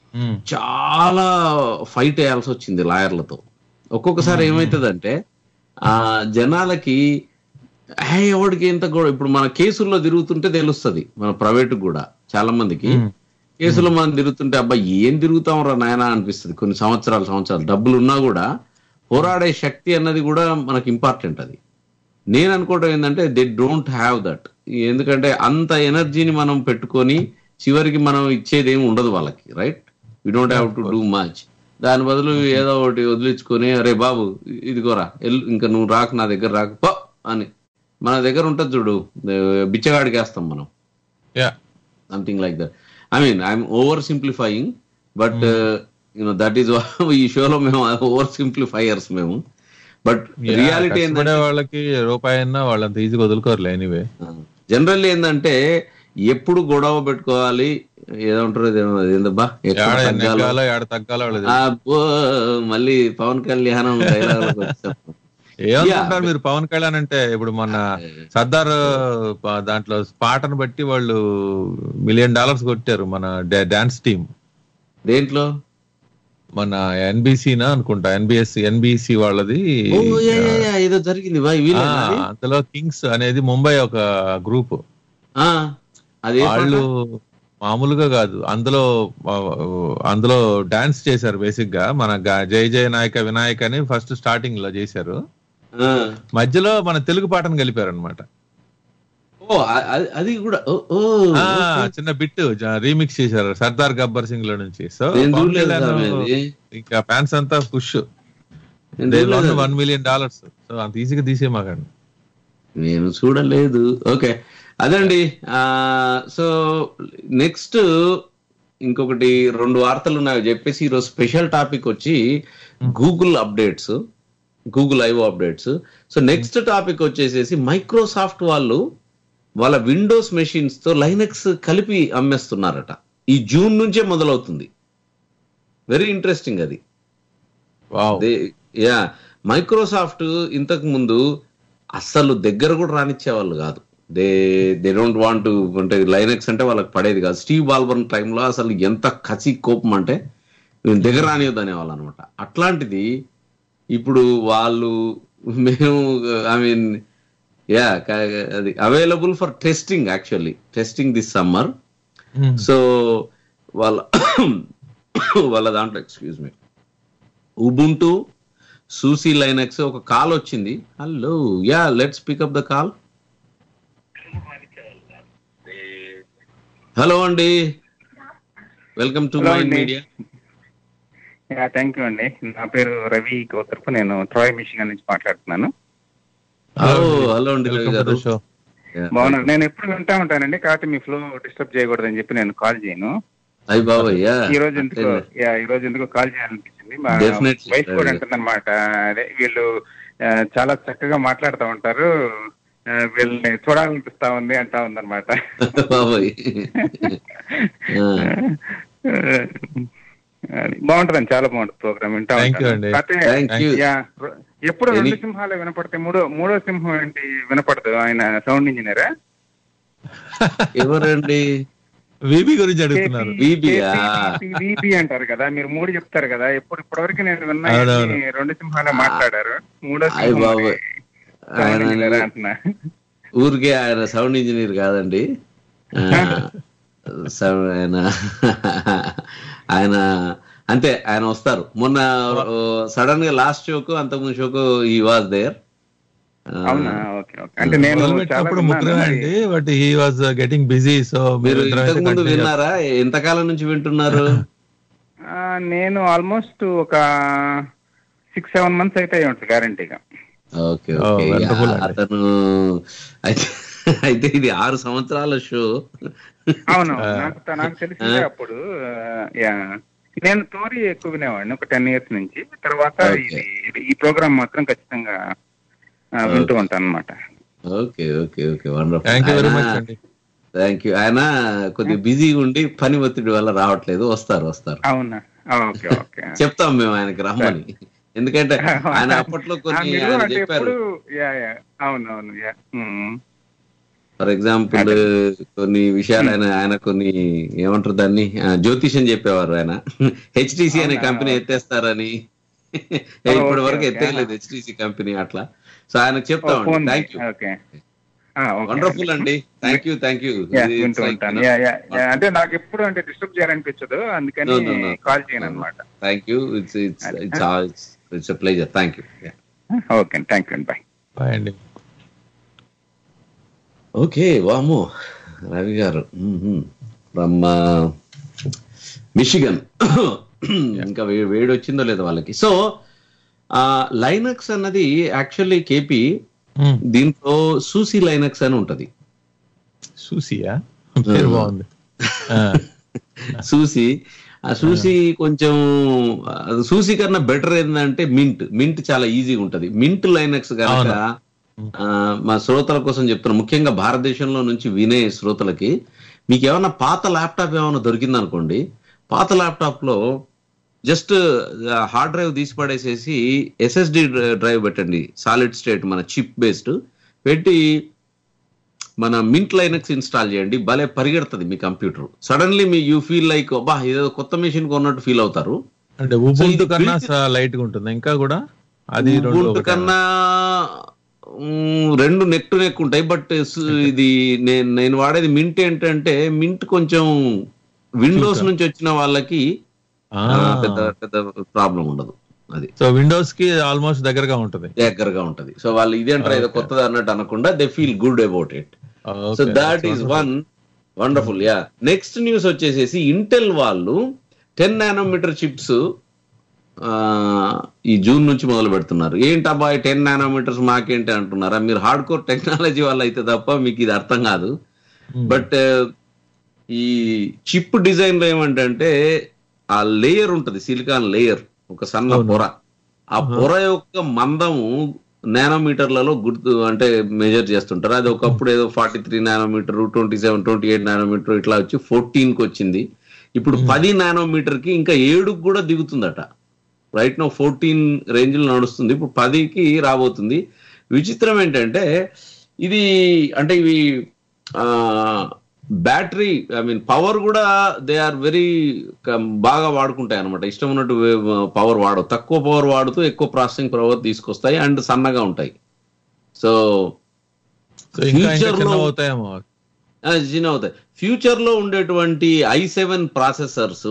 చాలా ఫైట్ వేయాల్సి వచ్చింది లాయర్లతో ఒక్కొక్కసారి ఏమవుతుందంటే ఆ జనాలకి "హే, ఎవడికి ఇంత గొడవ ఇప్పుడు మన కేసుల్లో తిరుగుతుంటే తెలుస్తుంది మన ప్రైవేట్ కూడా చాలా మందికి కేసులో మనం తిరుగుతుంటే అబ్బా ఏం తిరుగుతాం రా నాయన అనిపిస్తుంది కొన్ని సంవత్సరాలు సంవత్సరాలు డబ్బులు ఉన్నా కూడా పోరాడే శక్తి అన్నది కూడా మనకి ఇంపార్టెంట్ అది నేను అనుకోవడం ఏంటంటే దే డోంట్ హ్యావ్ దట్ ఎందుకంటే అంత ఎనర్జీని మనం పెట్టుకొని చివరికి మనం ఇచ్చేది ఏమి ఉండదు వాళ్ళకి right we don't have to do much దాని బదులు ఏదో ఒకటి వదిలించుకొని అరే బాబు ఇదిగోరా ఎల్లు ఇంకా నువ్వు రాకు నా దగ్గర రాకు పో అని మన దగ్గర ఉంటుంది చూడు బిచ్చగాడికి వేస్తాం మనం yeah something like that I mean I'm over simplifying but you know that is ఈ షోలో మేము ఓవర్ సింప్లిఫైయర్స్ మేము బట్ రియాలిటీ ఏంటంటే వాళ్ళకి రూపాయి అయినా వాళ్ళంత ఈజీగా వదులుకోరులే ఎనీవే జనరల్ ఏంటంటే ఎప్పుడు గొడవ పెట్టుకోవాలి ఏదో ఉంటారు ఇదేమో- ఏందబ్బా ఎక్కడ ఏడ తగ్గాలో నెగ్గాలో ఏడ తగ్గాలో వాళ్ళది అబ్బో మళ్ళీ పవన్ కళ్యాణం డైలాగ్ ఏమనుకుంటారు మీరు పవన్ కళ్యాణ్ అంటే ఇప్పుడు మొన్న సర్దార్ ప- దాంట్లో పాటను బట్టి వాళ్ళు మిలియన్ డాలర్స్ కొట్టారు మన డాన్స్ టీమ్ దేంట్లో మన ఎన్బిసినా అనుకుంటా ఎన్బిఎస్ ఎన్బిసి వాళ్ళది ఓ, యా, యా, యా, ఏదో జరిగింది బా, ఆ, వీళ్ళేనా అది? అందులో కింగ్స్ అనేది ముంబై ఒక గ్రూప్ ఆ, అది ఏ వాళ్ళు పాట? మామూలుగా కాదు అందులో ఆ, అందులో డాన్స్ చేశారు బేసిక్ గా మన గా- జై జయ నాయక వినాయక్ అని ఫస్ట్ స్టార్టింగ్ లో చేశారు ఆ. మధ్యలో మన తెలుగు పాటను కలిపారు అనమాట ఓ అ- అ- అది కూడా ఓ, ఓ, చిన్న బిట్ రీమిక్స్ చేశారు సర్దార్ గబ్బర్ సింగ్ లో నుంచి సో నేను పవన్ చూడలేదు కళ్యాణ్ స్వామి అది. ఇంకా ఫ్యాన్స్ అంతా పుష్ నేను చూడలేదు. వన్ మిలియన్ డాలర్స్ సో అంత ఈజీగా తీసేమాకండి నేను చూడలేదు ఓకే అదండి ఆ సో నెక్స్ట్ ఇంకొకటి రెండు వార్తలు ఉన్నాయో చెప్పేసి ఈరోజు స్పెషల్ టాపిక్ వచ్చి Google updates Google IO updates so next topic వచ్చేసేసి మైక్రోసాఫ్ట్ వాళ్ళు వాళ్ళ విండోస్ మెషిన్స్ తో లైనక్స్ కలిపి అమ్మేస్తున్నారట ఈ జూన్ నుంచే మొదలవుతుంది వెరీ ఇంట్రెస్టింగ్ అది యా మైక్రోసాఫ్ట్ ఇంతకు ముందు అస్సలు దగ్గర కూడా రానిచ్చేవాళ్ళు కాదు దే దే డోంట్ వాంట్ అంటే లైనక్స్ అంటే వాళ్ళకి పడేది కాదు స్టీవ్ బాల్బర్న్ టైంలో అసలు ఎంత కసి కోపం అంటే మేము దగ్గర రానియొద్దు అనేవాళ్ళు అనమాట అట్లాంటిది ఇప్పుడు వాళ్ళు మేము ఐ మీన్ యా అది available for testing actually testing this summer so వాళ్ళ వాళ్ళ దాంట్లో excuse me Ubuntu SUSE Linux ఒక కాల్ వచ్చింది hello yeah let's pick up the call hello అండి వెల్కమ్ టు Hello మైండ్ అండి. మీడియా థ్యాంక్ యూ అండి నా పేరు రవి గౌతర్పు నేను ట్రాయ్ మిషిగన్ నుంచి మాట్లాడుతున్నాను హలో అండి రవి గారు బాగున్నాను నేను ఎప్పుడు వింటా ఉంటానండి కాబట్టి మీ ఫ్లో డిస్టర్బ్ చేయకూడదని చెప్పి నేను కాల్ చేయను అయ్యి బాబాయ్ యా ఈ రోజు ఎందుకు యా, ఈ రోజు ఎందుకు కాల్ చేయాలనిపించింది మా Definitely, వైఫ్ కూడా Ravi. అంటుందన్నమాట అదే వీళ్ళు ఆ, చాలా చక్కగా మాట్లాడుతూ ఉంటారు ఆ, వీళ్ళని చూడాలనిపిస్తా ఉంది అంటా ఉందన్నమాట బాబాయ్ అది బాగుంటుందండి చాలా బాగుంటుంది ప్రోగ్రామ్ వింటా Thank you ఉంటాను. అండి. కాకపోతే, Thank you. యా, ఎప్పుడు రెండు Any- సింహాలే వినపడతాయి మూడో మూడో సింహం ఏంటి వినపడదు ఆయన సౌండ్ ఇంజనీరా ఎవరండి విబి గురించి అడుగుతున్నారు బీబీయా విబి అంటారు కదా మీరు మూడు చెప్తారు కదా ఎప్పుడు ఇప్పటివరకు నేను విన్నా అవునవును. ఈ రెండు సింహాలే మాట్లాడారు మూడో అయ్య సింహం బాబాయ్ సౌండ్ ఆయన ఇంజనీరా అంటున్నా ఊరికే ఆయన సౌండ్ ఇంజనీర్ కాదండి ఆ, సౌ- ఆయన ఆయన అంతే ఆయన వస్తారు మొన్న సడన్ గా లాస్ట్ షోకు అంతకుముందు షోకు ఈ వాజ్ దేర్ అవునా ఓకే ఓకే అంటే నేను చాలా మొదలుపెట్టినప్పుడు విన్నాను ముగ్గురే మరి. అండి but he was getting busy so మీరు ఇంతకు ముందు విన్నారా ఎంతకాలం నుంచి వింటున్నారు ఆ, నేను ఆల్మోస్ట్ ఒక సిక్స్ సెవెన్ మంత్స్ అయితే అయి ఉంటుంది గ్యారంటీగా ఓకే Oh, ఓకే wonderful అండి. అతను అయితే అయితే ఇది ఆరు సంవత్సరాల షో అవును నాకు త- నాకు తెలిసిందే అప్పుడు ఆ, యా నేను స్టోరీ ఎక్కువ వినేవాడిని ఒక టెన్ ఇయర్స్ నుంచి తర్వాత Okay. ఇది ఇది- ఈ ప్రోగ్రామ్ మాత్రం ఖచ్చితంగా ఆ, వింటూ ఉంటాను అనమాట okay okay okay wonderful thank you very much అండి థ్యాంక్ యూ ఆయన కొద్దిగా బిజీగా ఉండి పని ఒత్తిడి వల్ల రావట్లేదు వస్తారు వస్తారు అవునా ఓకే ఓకే చెప్తాం మేము ఆయనకి రమ్మని ఎందుకంటే ఆయన అప్పట్లో ఆ, కొన్ని మీరు ఆయన అంటే చెప్పారు ఎప్పుడు యా యా అవును అవును యా ఉమ్. ఫర్ ఎగ్జాంపుల్ కొన్ని విషయాలు ఆయన ఆయన కొన్ని ఏమంటారు దాన్ని ఆ, జ్యోతిష్యం చెప్పేవారు ఆయన హెచ్టిసి అనే అవునా? కంపెనీ ఎత్తేస్తారని ఓ, ఇప్పటి వరకు ఓకే, ఎత్తేయలేదు హెచ్టిసి కంపెనీ అట్లా సో ఆయనకు ఓ, చెప్తామండి ఫోన్ థ్యాంక్ యూ ఓకే ఆ, ఓకే వండర్ఫుల్ అండి thank you thank you yeah, వింటూ ఉంటాను యా, యా, యా. అంటే నాకు ఎప్పుడు అంటే డిస్టర్బ్ చేయాలనిపించదు అందుకని No, no, no. కాల్ చేయను అనమాట thank you it's it's it's it's pleasure thank you okay thank you అండి బాయ్ బాయ్ అండి ఓకే వాము రవి గారు ఫ్రమ్ మిషిగన్ ఇంకా వే- వేడి వచ్చిందో లేదో వాళ్ళకి సో లైనక్స్ అన్నది యాక్చువల్లీ కేపీ Hmm. దీంట్లో సూసి లైనక్స్ అని ఉంటది సూసియా పేరు బాగుంది ఆ, సూసి ఆ సూసి కొంచెం ఆ, సూసి కన్నా బెటర్ ఏంటంటే మింట్ మింట్ చాలా ఈజీగా ఉంటది మింట్ లైనక్స్ కనుక ఆ, మా శ్రోతల కోసం చెప్తున్నా ముఖ్యంగా భారతదేశంలో నుంచి వినే శ్రోతలకి మీకు ఏమన్నా పాత ల్యాప్టాప్ ఏమైనా దొరికింది అనుకోండి పాత ల్యాప్టాప్ లో జస్ట్ హార్డ్ డ్రైవ్ తీసి పడేసేసి ఎస్ఎస్డి డ్రైవ్ పెట్టండి సాలిడ్ స్టేట్ మన చిప్ బేస్డ్ పెట్టి మన మింట్ లైనక్స్ ఇన్స్టాల్ చేయండి భలే పరిగెడుతుంది మీ కంప్యూటర్ సడన్లీ మీ యూ ఫీల్ లైక్ బా ఏదో కొత్త మెషిన్ కొన్నట్టు ఫీల్ అవుతారు అంటే So, ఉబుంటు ఇది కన్నా built- లైట్ గా ఉంటుంది ఇంకా కూడా అది రెండు Ubuntu ఒకటేనా? కన్నా మ్, రెండు నెక్ టు నెక్ ఉంటాయి బట్ ఇది నేను నేను వాడేది మింట్ ఏంటంటే మింట్ కొంచెం విండోస్ నుంచి వచ్చిన వాళ్ళకి ఆ, ఆ, పెద్ద పెద్ద ప్రాబ్లం ఉండదు అది సో విండోస్ కి ఆల్మోస్ట్ దగ్గరగా ఉంటుంది దగ్గరగా ఉంటది సో వాళ్ళు ఇదేంటారు ఏదో Okay. కొత్తది అన్నట్టు అనకుండా they feel good about it so Okay, that that's is wonderful. One wonderful yeah next news వచ్చేసేసి ఇంటెల్ వాళ్ళు టెన్ నానోమీటర్ చిప్స్ ఈ జూన్ నుంచి మొదలు పెడుతున్నారు ఏంటి అబ్బాయి టెన్ నానోమీటర్స్ మాకేంటి అంటున్నారా మీరు హార్డ్ కోర్ టెక్నాలజీ వల్ల అయితే తప్ప మీకు ఇది అర్థం కాదు Hmm. బట్ ఈ చిప్ డిజైన్ లో ఏమంటే ఆ లేయర్ ఉంటది సిలికాన్ లేయర్ ఒక సన్న అవును. పొర ఆ పొర యొక్క మందము నానోమీటర్లలో గుర్తు అంటే మెజర్ చేస్తుంటారు అది ఒకప్పుడు ఏదో forty three nanometer twenty seven twenty eight nanometer ఇట్లా వచ్చి ఫోర్టీన్ కి వచ్చింది ఇప్పుడు పది నానోమీటర్ కి ఇంకా ఏడుకు కూడా దిగుతుందట రైట్ నో ఫోర్టీన్ రేంజ్ లో నడుస్తుంది ఇప్పుడు పదికి రాబోతుంది విచిత్రం ఏంటంటే ఇది అంటే ఇవి బ్యాటరీ ఐ మీన్ పవర్ కూడా దే ఆర్ వెరీ బాగా వాడుకుంటాయి అనమాట ఇష్టం ఉన్నట్టు పవర్ వాడవు తక్కువ పవర్ వాడుతూ ఎక్కువ ప్రాసెసింగ్ పవర్ తీసుకొస్తాయి అండ్ సన్నగా ఉంటాయి సో సో ఇంకా ఇంకా Future చిన్న లో- అవుతాయేమో చిన్న అవుతాయి ఫ్యూచర్ లో ఉండేటువంటి ఐ సెవెన్ ప్రాసెసర్స్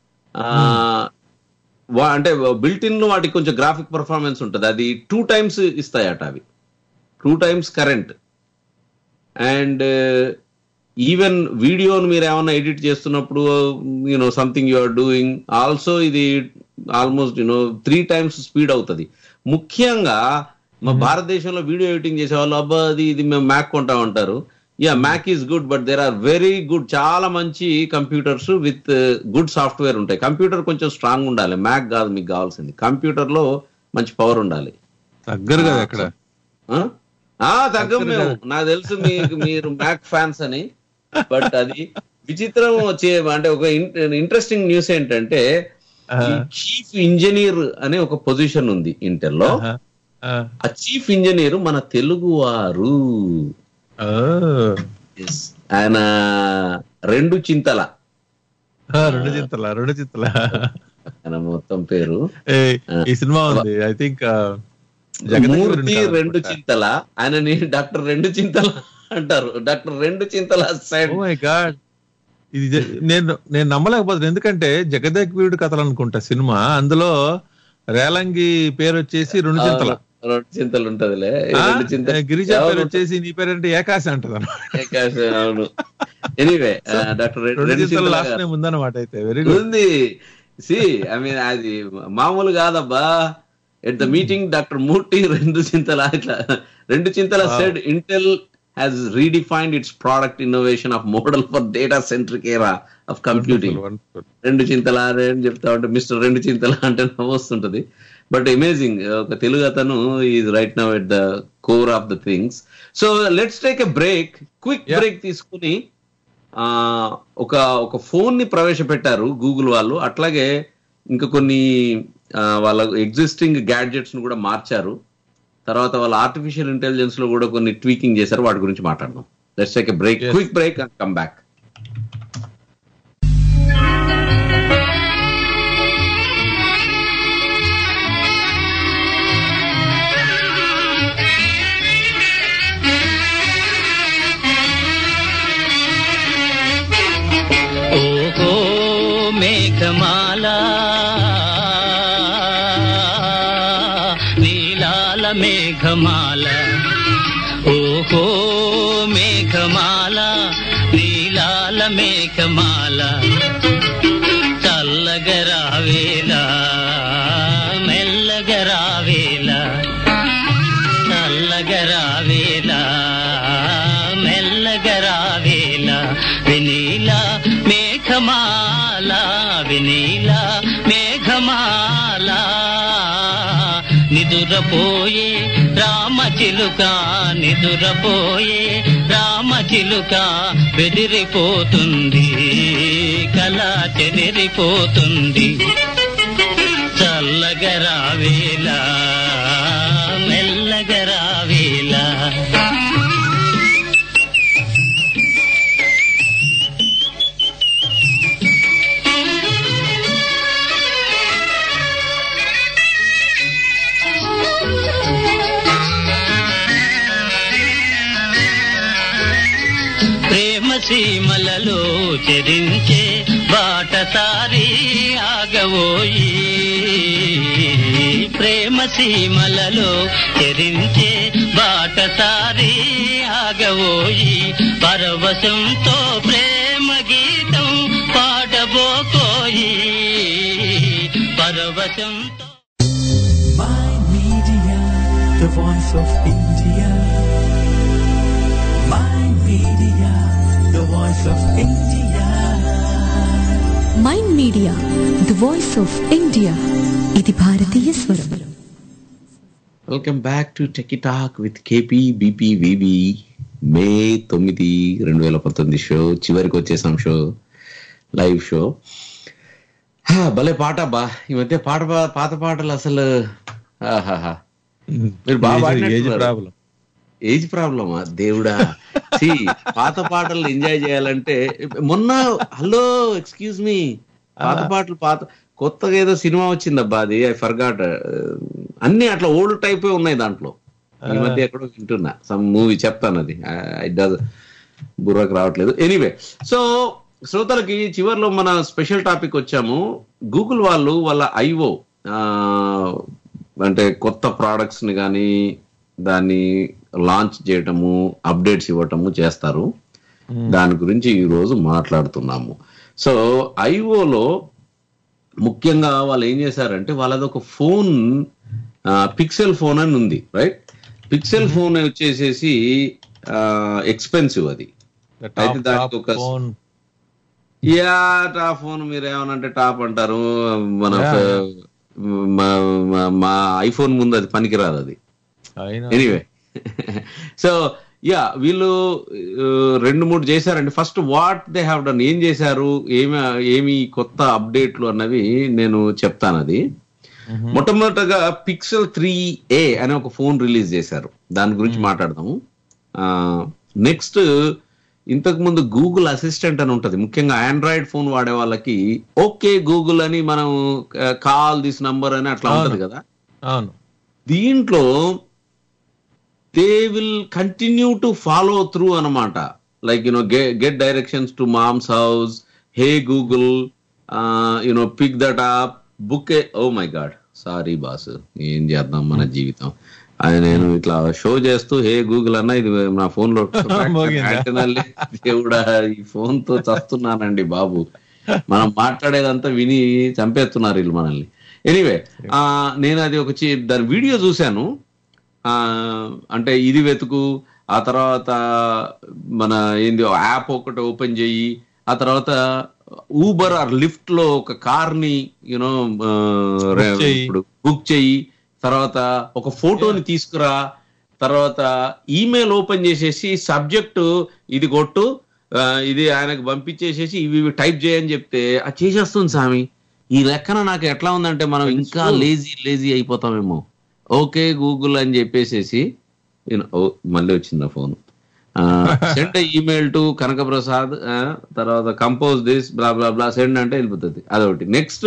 అంటే బిల్ట్ ఇన్ వాటికి కొంచెం గ్రాఫిక్ పర్ఫార్మెన్స్ ఉంటుంది అది టూ టైమ్స్ ఇస్తాయట అవి two times current and even వీడియోను మీరు ఏమైనా ఎడిట్ చేస్తున్నప్పుడు you know something you are doing also ఇది almost you know three times speed అవుతుంది ముఖ్యంగా మా భారతదేశంలో వీడియో ఎడిటింగ్ చేసే వాళ్ళు అబ్బా అది ఇది మేము మ్యాక్ కొంటా ఉంటారు yeah Mac is good but there are very good చాలా మంచి కంప్యూటర్స్ విత్ గుడ్ సాఫ్ట్వేర్ ఉంటాయి కంప్యూటర్ కొంచెం స్ట్రాంగ్ ఉండాలి మ్యాక్ కాదు మీకు కావాల్సింది కంప్యూటర్ లో మంచి పవర్ ఉండాలి తగ్గరు కదా అక్కడ ఆ? ఆ తగ్గం మేము నాకు తెలుసు మీకు మీరు మ్యాక్ ఫ్యాన్స్ అని బట్ అది విచిత్రం వచ్చే అంటే ఒక ఇంట్రెస్టింగ్ న్యూస్ ఏంటంటే చీఫ్ ఇంజనీర్ అనే ఒక పొజిషన్ ఉంది ఇంటెల్ లో ఆహా. ఆ, ఆ చీఫ్ ఇంజనీర్ మన తెలుగు వారు ఓ. Yes. ఆయన రెండు చింతల ఆ, రెండు చింతల రెండు చింతల ఆయన మొత్తం పేరు ఏయ్, ఈ సినిమా ఉంది ఐ థింక్ మూర్తి రెండు చింతల ఆయనని డాక్టర్ రెండు చింతల అంటారు డాక్టర్ రెండు చింతల సైడ్ మై గాడ్ ఇది జ- నేను నేను నమ్మలేకపోతున్నాను ఎందుకంటే జగదేక్ వీరుడు కథలు అనుకుంటా సినిమా అందులో రేలంగి పేరు వచ్చేసి రెండు చింతల రెండు చింతలు ఉంటదిలే ఆ, రెండు చింతలు గిరిజ పేరు అవును. వచ్చేసి నీ పేరంటే ఏకాశ అంటది ఏకాశ, అవును ఎనీవే డాక్టర్ రెండు రెండు చింతలు చింతల లాస్ట్ నేమ్ ఉందన్నమాట అయితే వెరీ గుడ్ ఉంది సి ఐ మీన్ అది మామూలు కాదబ్బా at the meeting doctor Murthy Renduchintala ఇట్లా Renduchintala Wow. Said Intel has redefined its product innovation of model for data centric era of computing రెండు చింతల అని చెప్తా ఉంటే మిస్టర్ రెండు చింతల అంటే నవ్వు వస్తుంటది బట్ అమేజింగ్ ఒక తెలుగు అతను is right now at the core of the things so let's take a break quick break తీసుకుని ఆ ఒక ఒక ఫోన్ ని ప్రవేశపెట్టారు గూగుల్ వాళ్ళు అట్లాగే ఇంకా కొన్ని ఆ, వాళ్ళ ఎగ్జిస్టింగ్ గ్యాడ్జెట్స్ ను కూడా మార్చారు తర్వాత వాళ్ళ ఆర్టిఫిషియల్ ఇంటెలిజెన్స్ లో కూడా కొన్ని ట్వీకింగ్ చేశారు వాటి గురించి మాట్లాడదాం let's take a break quick break and come back ఓహో మేఘమాల నీలాల మేఘమాల ఓహో మేఘమాల నీలాల మేఘమాల చల్లగరావేలా మెల్లగరావేలా చల్లగరావేలా మెల్లగరావేలా వినీల మేఘమాల వినీల మేఘమాల నిదురపోయే రామచిలుక నిదురపోయే రామచిలుక బెదిరిపోతుంది కళ చెదిరిపోతుంది చల్లగరావేలా మెల్లగరావేలా ప్రేమ సీమలలో చెరించే బాటసారి ఆగవోయి ప్రేమ సీమలలో చెరించే బాటసారి ఆగవోయి పరవశంతో ప్రేమ గీతం పాడబోకోయి పరవశంతో the voice of India. My media, the voice of India. Mind media the voice of India ఇది భారతీయ స్వరం welcome back to techie talk with KP BP VB May తొమ్మిది రెండు వేల పంతొమ్మిది షో చివరికి వచ్చేసాం షో లైవ్ షో హా, భలే పాట బా ఈ మధ్య పాట పా- పాత పాటలు అసలు ఆహాహా. మీరు బాగా ఏజ్ పాడినట్టున్నారు. ప్రాబ్లం ఏజ్ ప్రాబ్లమా దేవుడా సి పాత పాటలు ఎంజాయ్ చేయాలంటే మొన్న హలో ఎక్స్క్యూజ్ మీ పాత పాటలు పాత కొత్తగా ఏదో సినిమా వచ్చిందబ్బా అది ఐ ఫర్గాట్ అన్ని అట్లా ఓల్డ్ టైప్ ఉన్నాయి దాంట్లో ఈ మధ్య ఎక్కడో వింటున్నా సమ్ మూవీ చెప్తాను అది ఐ డస్ బుర్రకు రావట్లేదు ఎనీవే సో శ్రోతలకి చివర్లో మన స్పెషల్ టాపిక్ వచ్చాము గూగుల్ వాళ్ళు వాళ్ళ ఐఓ అంటే కొత్త ప్రోడక్ట్స్ ని కానీ దాన్ని లాంచ్ చేయటము అప్డేట్స్ ఇవ్వటము చేస్తారు దాని గురించి ఈ రోజు మాట్లాడుతున్నాము సో ఐఓలో ముఖ్యంగా వాళ్ళు ఏం చేశారంటే వాళ్ళది ఒక ఫోన్ పిక్సెల్ ఫోన్ అని ఉంది రైట్ పిక్సెల్ ఫోన్ వచ్చేసేసి ఎక్స్పెన్సివ్ అది అయితే దానికి ఒక ఫోన్ యా టాప్ ఫోన్ మీరు ఏమనంటే టాప్ అంటారు మన Yeah. మా- మా- మా ఐఫోన్ ముందు అది పనికిరాదు అది అయినా ఎనీవే సో యా వీళ్ళు ఆ, రెండు మూడు చేశారండి first what they have done ఏం చేశారు ఏమి ఏమి కొత్త అప్డేట్లు అన్నవి నేను చెప్తాను అది మొట్టమొదటగా పిక్సెల్ త్రీ ఏ అనే ఒక ఫోన్ రిలీజ్ చేశారు దాని గురించి మాట్లాడదాము నెక్స్ట్ ఇంతకు ముందు గూగుల్ అసిస్టెంట్ అని ఉంటది ముఖ్యంగా ఆండ్రాయిడ్ ఫోన్ వాడే వాళ్ళకి ఓకే గూగుల్ అని మనం కాల్ దిస్ నంబర్ అని అట్లా ఉంటది అవును. కదా అవును దీంట్లో they will continue to follow through అనమాట like you know get directions to mom's house hey Google you know pick that up book a oh my god sorry boss ఏం చేద్దాం మన జీవితం అది నేను ఇట్లా షో చేస్తూ హే గూగుల్ అన్న ఇది నా ఫోన్ లో మోగిందా? antenna లే. దేవుడా ఈ ఫోన్ తో చస్తున్నానండి బాబు మనం మాట్లాడేదంతా విని చంపేస్తున్నారు వీళ్ళు మనల్ని ఎనీవే నేను అది ఒక చి- దాని వీడియో చూశాను ఆ అంటే ఇది వెతుకు ఆ తర్వాత మన ఏంది యాప్ ఒకటి ఓపెన్ చెయ్యి ఆ తర్వాత ఊబర్ ఆర్ లిఫ్ట్ లో ఒక కార్ ని యూనో చెయ్యి. ఇప్పుడు బుక్ చెయ్యి తర్వాత ఒక ఫోటోని తీసుకురా తర్వాత ఈమెయిల్ ఓపెన్ చేసేసి సబ్జెక్ట్ ఇది కొట్టు ఆ, ఇది ఆయనకు పంపించేసేసి ఇవి ఇవి టైప్ చేయని చెప్తే అది చేసేస్తుంది స్వామి ఈ లెక్కన నాకు ఎట్లా ఉందంటే మనం ఇంకా లేజీ లేజీ అయిపోతామేమో ఓకే గూగుల్ అని చెప్పేసేసి you know, ఓ, మళ్ళీ వచ్చింది ఆ phone send email to Kanakaprasad ఆ, తర్వాత compose this blah blah blah send అంటే వెళ్ళిపోతుంది అదొకటి నెక్స్ట్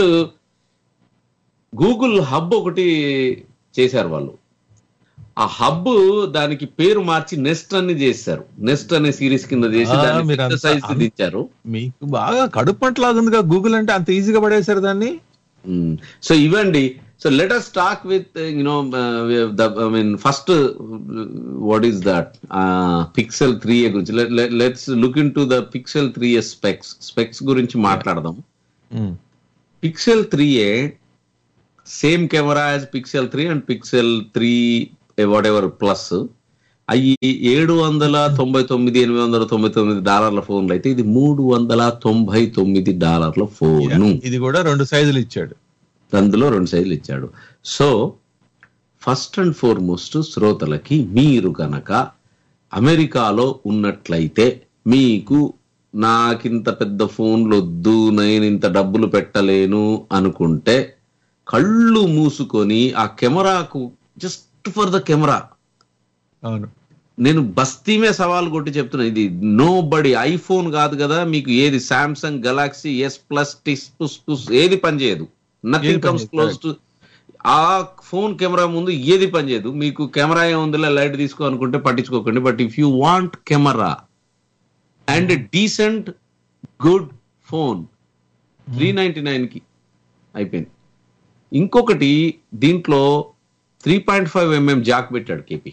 గూగుల్ హబ్ ఒకటి చేశారు వాళ్ళు ఆ హబ్ దానికి పేరు మార్చి నెస్ట్ అని చేశారు నెస్ట్ అనే సిరీస్ కింద చేసి ఆ, దాన్ని మీరంతా సైజ్ అన్- దించారు మీకు బాగా కడుపు పంటలాగుందిగా గూగుల్ అంటే అంత ఈజీగా పడేశారు దాన్ని సో ఇవండి so let us talk with you know I mean first what is that Pixel three A గురించి let's look into the Pixel three A specs specs గురించి మాట్లాడదాం hmm. Pixel three A same camera as Pixel three and Pixel three whatever plus అవి ఏడు వందల తొంభై తొమ్మిది ఎనిమిది వందల తొంభై తొమ్మిది డాలర్ల ఫోన్లు అయితే ఇది మూడు వందల తొంభై తొమ్మిది డాలర్ల ఫోను ఇది కూడా రెండు సైజులు ఇచ్చాడు అందులో రెండు సైజులు ఇచ్చాడు సో ఫస్ట్ అండ్ ఫార్మోస్ట్ శ్రోతలకి మీరు గనక అమెరికాలో ఉన్నట్లయితే మీకు నాకింత పెద్ద ఫోన్లు వద్దు నేను ఇంత డబ్బులు పెట్టలేను అనుకుంటే కళ్ళు మూసుకొని ఆ కెమెరాకు జస్ట్ ఫర్ ద కెమెరా అవును నేను బస్తీమే సవాల్ కొట్టి చెప్తున్నా ఇది నో బడి ఐఫోన్ కాదు కదా మీకు ఏది సామ్సంగ్ గెలాక్సీ ఎస్ ప్లస్ టిస్ పుస్ పుస్ ఏది పనిచేయదు ఏది నథింగ్ కమ్స్ పనిచేయదు, క్లోజ్ టు ఆ ఫోన్ కెమెరా ముందు ఏది పనిచేయదు మీకు కెమెరా ఏముందిలే లైట్ తీసుకో అనుకుంటే పట్టించుకోకండి but if you want camera and decent good phone three ninety nine కి అయిపోయింది ఇంకొకటి దీంట్లో three point five mm jack పెట్టాడు కేపీ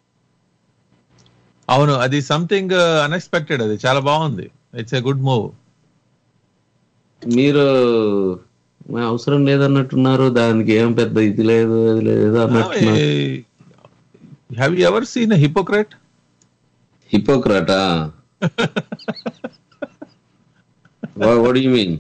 అవును అది సంథింగ్ అన్ఎక్స్పెక్టెడ్ అది చాలా బాగుంది ఇట్స్ ఏ గుడ్ మూవ్ మీరు "మా అవసరం లేదన్నట్టున్నారు దానికి ఏం పెద్ద ఇది లేదు అది లేదు అన్నట్టున్నారు have you ever seen hypocrite హిపోక్రాటా వాట్ యు మీన్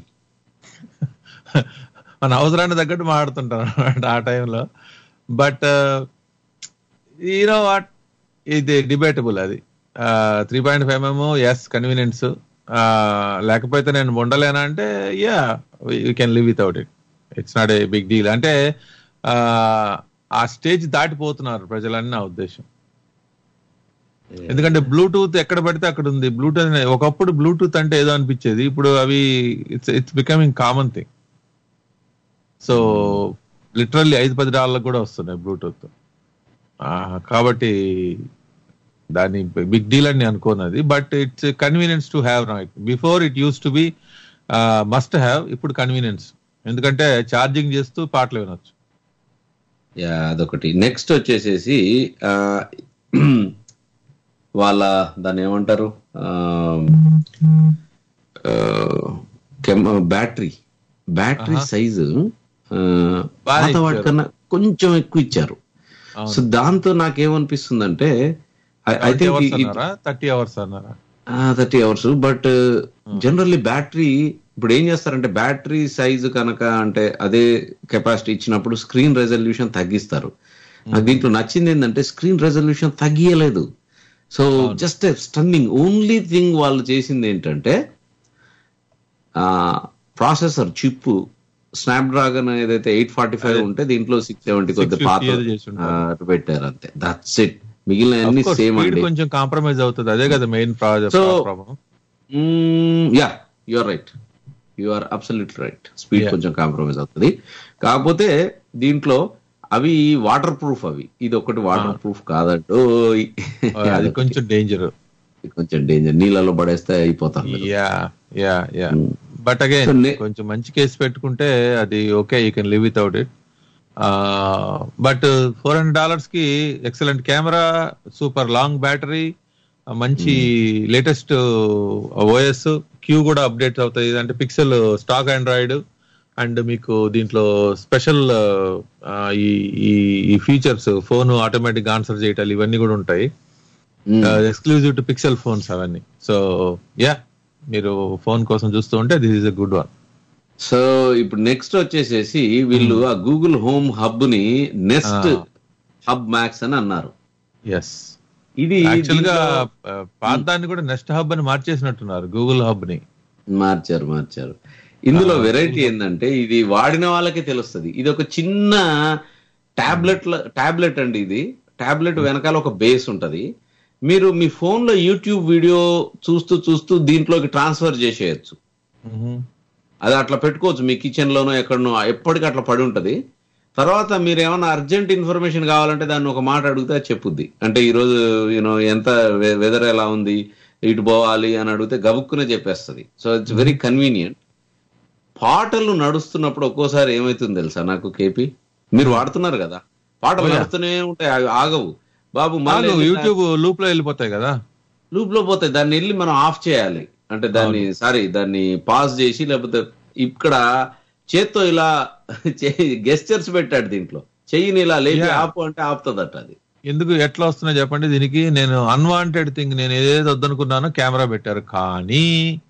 మన అవసరాన్ని తగ్గట్టు మాట్లాడుతుంటాను అన్నమాట ఆ టైంలో బట్ యూనో వాట్ ఇది డిబేటబుల్ అది త్రీ పాయింట్ ఫైవ్ ఏమో ఎస్ కన్వీనియన్స్ లేకపోతే నేను ఉండలేనా అంటే yeah you can live without it it's not a big deal అంటే uh, ఆ స్టేజ్ దాటిపోతున్నారు ప్రజలని నా ఉద్దేశం ఎందుకంటే బ్లూటూత్ ఎక్కడ పడితే అక్కడ ఉంది బ్లూటూత్ ఒకప్పుడు బ్లూటూత్ అంటే ఏదో అనిపించేది ఇప్పుడు అవి it's it's becoming common thing so literally ఐదు పది డాలర్లకు కూడా వస్తున్నాయి బ్లూటూత్ కాబట్టి దాన్ని బిగ్ డీల్ అని అనుకోనది but it's convenience to have now before it use to be must have ఇప్పుడు కన్వీనియన్స్ ఎందుకంటే ఛార్జింగ్ చేస్తూ పాటలు వినొచ్చు యా అదొకటి నెక్స్ట్ వచ్చేసేసి ఆ, వాళ్ళ దాన్ని ఏమంటారు బ్యాటరీ బ్యాటరీ ఆహా. సైజు బాగా పాత ఇచ్చారు. వాటికన్నా కొంచెం ఎక్కువ ఇచ్చారు అవును. సో దాంతో నాకేమనిపిస్తుందంటే ఐ అవర్స్ థింక్ అన్నారా థర్టీ అవర్స్ అన్నారా thirty hours but generally battery ఇప్పుడు ఏం చేస్తారంటే బ్యాటరీ సైజు కనుక అంటే అదే కెపాసిటీ ఇచ్చినప్పుడు స్క్రీన్ రెజల్యూషన్ తగ్గిస్తారు నాకు దీంట్లో నచ్చింది ఏంటంటే స్క్రీన్ రెజల్యూషన్ తగ్గియలేదు so just stunning only thing వాళ్ళు చేసింది ఏంటంటే ప్రాసెసర్ చిప్ స్నాప్ డ్రాగన్ ఏదైతే ఎయిట్ ఫార్టీ ఫైవ్ ఉంటే దీంట్లో సిక్స్ సెవెంటీ కొద్ది 650 పాత ఏదో చేసి ఉంటారు. ఆ, పెట్టారు అంతే దట్స్ ఇట్ మిగిలిన అన్ని సేమ్ స్పీడ్ అండి కొంచెం కాంప్రమైజ్ అవుతుంది అదే కదా main project So, problem yeah you are right you are absolute right speed Yeah. కొంచెం కాంప్రమైజ్ అవుతుంది కాకపోతే దీంట్లో అవి వాటర్ ప్రూఫ్ అవి ఇది ఒకటి వాటర్ ప్రూఫ్ కాదంటూ అది కొంచెం డేంజర్ కొంచెం డేంజర్ నీళ్ళలో పడేస్తే అయిపోతారు మీరు. Yeah yeah yeah Hmm. But again So, ne- కొంచెం మంచి కేసు పెట్టుకుంటే అది okay you can live without it but four hundred dollars కి excellent camera super long battery మంచి లేటెస్ట్ ఓఎస్ క్యూ కూడా అప్డేట్ అవుతాయి అంటే పిక్సెల్ స్టాక్ ఆండ్రాయిడ్ అండ్ మీకు దీంట్లో స్పెషల్ ఈ ఈ- ఈ ఫీచర్స్ ఫోన్ ఆటోమేటిక్ ఆన్సర్ చేయటాలు ఇవన్నీ కూడా ఉంటాయి ఎక్స్క్లూజివ్ టు పిక్సెల్ ఫోన్స్ అవన్నీ సో యా మీరు ఫోన్ కోసం చూస్తూ ఉంటే this is a good one so ఇప్పుడు నెక్స్ట్ వచ్చేసేసి వీళ్ళు ఆ గూగుల్ హోమ్ హబ్ ని నెస్ట్ Ah. హబ్ మ్యాక్స్ అని అన్నారు ఎస్ ఇది యాక్చువల్ గా దీంట్లో- ఆ, పాత దాన్ని కూడా నెక్స్ట్ హబ్ అని మార్చేసినట్టున్నారు గూగుల్ హబ్ ని మార్చారు మార్చారు ఇందులో వెరైటీ ఏంటంటే ఇది వాడిన వాళ్ళకే తెలుస్తుంది ఇది ఒక చిన్న టాబ్లెట్ టాబ్లెట్ అండి ఇది టాబ్లెట్ వెనకాల ఒక బేస్ ఉంటది మీరు మీ ఫోన్ లో యూట్యూబ్ వీడియో చూస్తూ చూస్తూ దీంట్లోకి ట్రాన్స్ఫర్ చేసేయచ్చు అది అట్లా పెట్టుకోవచ్చు మీ కిచెన్ లోనో ఎక్కడనో ఎప్పటికీ అట్లా పడి ఉంటది తర్వాత మీరు ఏమైనా అర్జెంట్ ఇన్ఫర్మేషన్ కావాలంటే దాన్ని ఒక మాట అడిగితే అది చెప్పుద్ది అంటే ఈ రోజు యూనో ఎంత వెదర్ ఎలా ఉంది ఇటు పోవాలి అని అడిగితే గబుక్కునే చెప్పేస్తుంది సో ఇట్స్ వెరీ కన్వీనియంట్ పాటలు నడుస్తున్నప్పుడు ఒక్కోసారి ఏమైతుంది తెలుసా నాకు కేపీ మీరు వాడుతున్నారు కదా పాటలు Oh, yeah. నడుస్తూనే ఉంటాయి అవి ఆగవు బాబు మళ్ళీ యూట్యూబ్ లూప్ లో వెళ్ళిపోతాయి కదా లూప్ లో పోతాయి దాన్ని వెళ్ళి మనం ఆఫ్ చేయాలి అంటే దాన్ని సారీ దాన్ని పాజ్ చేసి లేకపోతే ఇక్కడ చేత్తో ఇలా గెస్టర్స్ పెట్టాడు దీంట్లో చెయ్యిని ఇలా లేపి Yeah. ఆపు అంటే ఆపుతుందట అది ఎందుకు ఎట్లా వస్తున్నా చెప్పండి దీనికి నేను అన్వాంటెడ్ థింగ్ నేను ఏదేదో వద్దనుకున్నానో కెమెరా పెట్టారు కానీ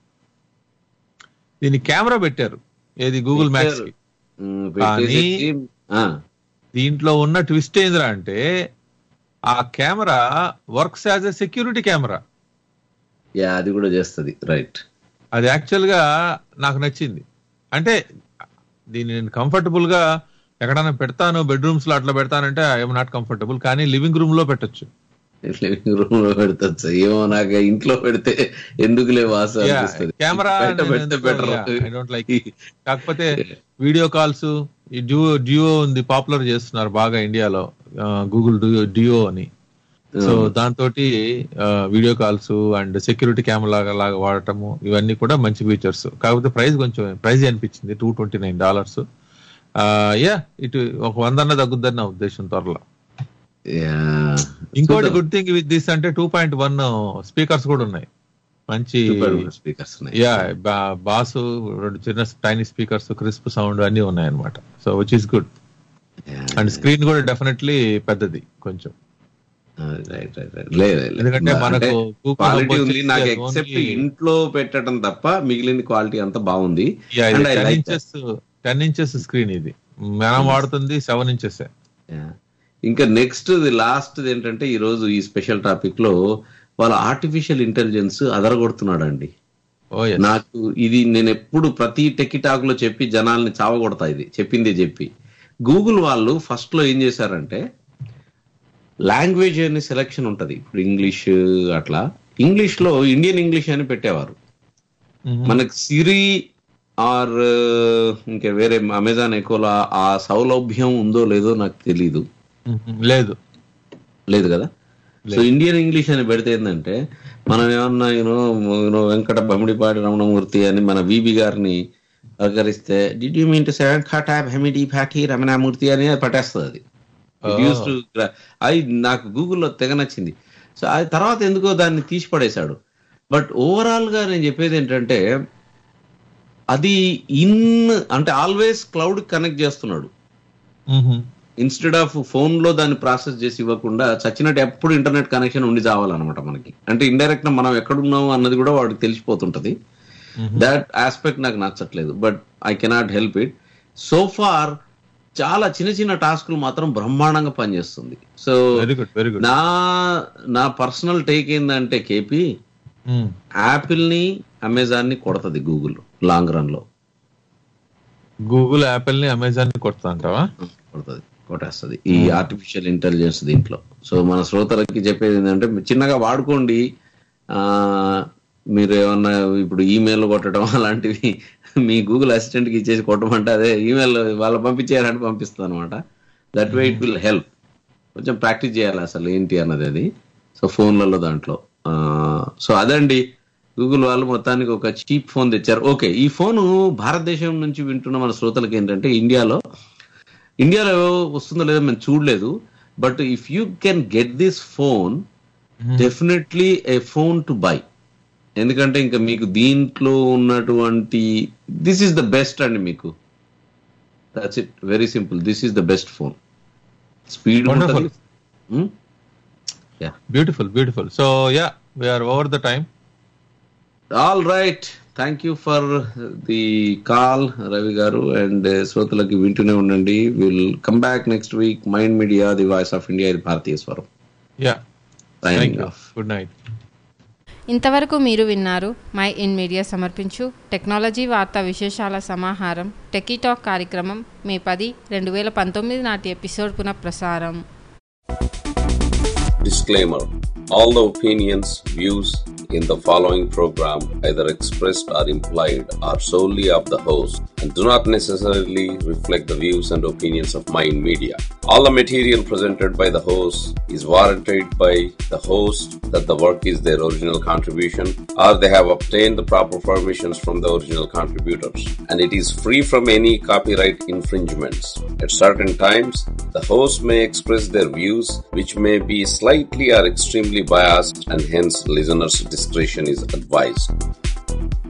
దీని కెమెరా పెట్టారు ఏది గూగుల్ మ్యాప్స్ కి ఉమ్, కానీ పెట్టేసేసి, ఆ, దీంట్లో ఉన్న ట్విస్ట్ ఏంద్రా అంటే ఆ camera works as a security camera yeah అది కూడా చేస్తది రైట్ అది యాక్చువల్ గా నాకు నచ్చింది అంటే దీన్ని నేను కంఫర్టబుల్ గా ఎక్కడైనా పెడతాను బెడ్రూమ్స్ లో అట్లా పెడతానంటే ఐఎమ్ నాట్ కంఫర్టబుల్ కానీ లివింగ్ రూమ్ లో పెట్టొచ్చు లివింగ్ రూమ్ లో పెడతచ్చు ఏమో నాకు ఇంట్లో పెడితే ఎందుకులే వాస అనిపిస్తుంది కెమెరా బయట పెడితే బెటర్ ఐ డోంట్ లైక్ కాకపోతే వీడియో కాల్స్ ఈ జియో జియో ఉంది పాపులర్ చేస్తున్నారు బాగా ఇండియాలో గూగుల్ డియో అని సో దాంతో video calls and security camera లాగా లాగా వాడటము ఇవన్నీ కూడా మంచి ఫీచర్స్ కాకపోతే ప్రైస్ కొంచెం ప్రైస్ అనిపించింది two twenty nine dollars yeah ఇటు ఒక వందన్న తగ్గుద్దని నా ఉద్దేశం త్వరలో ఇంకోటి గుడ్ థింగ్ విత్ దిస్ అంటే టూ పాయింట్ వన్ స్పీకర్స్ కూడా ఉన్నాయి మంచి స్పీకర్స్ యా బాసు రెండు చిన్న టైనీ స్పీకర్స్ క్రిస్ప్ సౌండ్ అన్ని ఉన్నాయి అనమాట so which is good and screen కూడా డెఫినెట్లీ పెద్దది కొంచెం రైట్ రైట్ రైట్ లేదు ఎందుకంటే మనకు Google క్వాలిటీ Home ఉంది వచ్చేసి నాకు అది ఎక్సెప్ట్ only- ఇంట్లో పెట్టడం తప్ప మిగిలిన క్వాలిటీ అంతా బాగుంది ten And I like that. Inches ten inches screen ఇది మనం వాడుతుంది సెవెన్ ఇంచెస్ Yeah. ఇంకా నెక్స్ట్ లాస్ట్ ఏంటంటే ఈ రోజు ఈ స్పెషల్ టాపిక్ లో వాళ్ళ ఆర్టిఫిషియల్ ఇంటెలిజెన్స్ అదరగొడుతున్నాడు అండి ఓ నాకు ఇది నేను ఎప్పుడు ప్రతి టెక్కిటాక్ లో చెప్పి జనాల్ని చావగొడతా ఇది చెప్పిందే చెప్పి గూగుల్ వాళ్ళు ఫస్ట్ లో ఏం చేశారంటే లాంగ్వేజ్ అని సెలెక్షన్ ఉంటది ఇప్పుడు ఇంగ్లీష్ అట్లా ఇంగ్లీష్ లో ఇండియన్ ఇంగ్లీష్ అని పెట్టేవారు మనకి సిరి ఆర్ ఇంకా వేరే అమెజాన్ ఎకోలో ఆ సౌలభ్యం ఉందో లేదో నాకు తెలీదు లేదు లేదు కదా సో ఇండియన్ ఇంగ్లీష్ అని పెడితే ఏంటంటే మనం ఏమన్నా యూనో యూనో వెంకట బమిడిపాటి రమణమూర్తి అని మన విబి గారిని అగరిస్తే did you mean to seven ఖాటా భమిడి పాటి రమణమూర్తి అని అది పట్టేస్తుంది అది It used to gra- అది నాకు గూగుల్లో తెగ నచ్చింది సో అది తర్వాత ఎందుకో దాన్ని తీసి పడేశాడు బట్ ఓవరాల్ గా నేను చెప్పేది ఏంటంటే అది ఇన్ అంటే ఆల్వేస్ క్లౌడ్ కనెక్ట్ చేస్తున్నాడు ఇన్స్టెడ్ ఆఫ్ ఫోన్ లో దాన్ని ప్రాసెస్ చేసి ఇవ్వకుండా చచ్చినట్టు ఎప్పుడు ఇంటర్నెట్ కనెక్షన్ ఉండి చావాలన్నమాట మనకి అంటే ఇండైరెక్ట్ మనం ఎక్కడున్నాం అన్నది కూడా వాడికి తెలిసిపోతుంటది దాట్ ఆస్పెక్ట్ నాకు నచ్చట్లేదు but I cannot help it so far చాలా చిన్న చిన్న టాస్క్లు మాత్రం బ్రహ్మాండంగా పనిచేస్తుంది so very good very good నా నా పర్సనల్ టేక్ ఏంటంటే కేపీ యాపిల్ ని అమెజాన్ ని కొడుతుంది గూగుల్ లాంగ్ రన్ లో గూగుల్ యాపిల్ ని అమెజాన్ ని కొడతా అంటావా కొడుతుంది కొట్టేస్తుంది ఈ ఆర్టిఫిషియల్ ఇంటెలిజెన్స్ దీంట్లో సో మన శ్రోతలకి చెప్పేది ఏంటంటే చిన్నగా వాడుకోండి ఆ మీరు ఏమన్నా ఇప్పుడు ఈమెయిల్ కొట్టడం అలాంటివి మీ గూగుల్ అసిస్టెంట్ కి ఇచ్చేసి కొట్టమంటే అదే ఈమెయిల్ వాళ్ళు పంపించేయాలంటే పంపిస్తుంది అనమాట that way it will help కొంచెం ప్రాక్టీస్ చేయాలి అసలు ఏంటి అన్నది అది సో ఫోన్లలో దాంట్లో సో అదండి గూగుల్ వాళ్ళు మొత్తానికి ఒక చీప్ ఫోన్ తెచ్చారు ఓకే ఈ ఫోన్ భారతదేశం నుంచి వింటున్న మన శ్రోతలకు ఏంటంటే ఇండియాలో ఇండియాలో వస్తుందో లేదో మేము చూడలేదు but if you can get this phone definitely a phone to buy ఎందుకంటే ఇంకా మీకు దీంట్లో ఉన్నటువంటి దిస్ ఈస్ ద బెస్ట్ అండి మీకు that's it very simple this is the best phone speed Wonderful. Yeah beautiful beautiful so yeah we're over the time all right thank you for the call Ravi garu and శ్రోతలకి వింటూనే ఉండండి will come back next week Mind media the voice of India ఇది భారతీయ స్వరం yeah thank signing you off good night ఇంతవరకు మీరు విన్నారు my in media సమర్పించు టెక్నాలజీ వార్తా విశేషాల సమాహారం టెకీటాక్ కార్యక్రమం మే పది రెండు వేల పంతొమ్మిది నాటి ఎపిసోడ్ పునఃప్రసారం Disclaimer All the opinions, views in the following program, either expressed or implied, are solely of the host and do not necessarily reflect the views and opinions of Mind Media. All the material presented by the host is warranted by the host that the work is their original contribution or they have obtained the proper permissions from the original contributors and it is free from any copyright infringements. At certain times, the host may express their views which may be slightly or extremely biased and hence listeners' discretion is advised.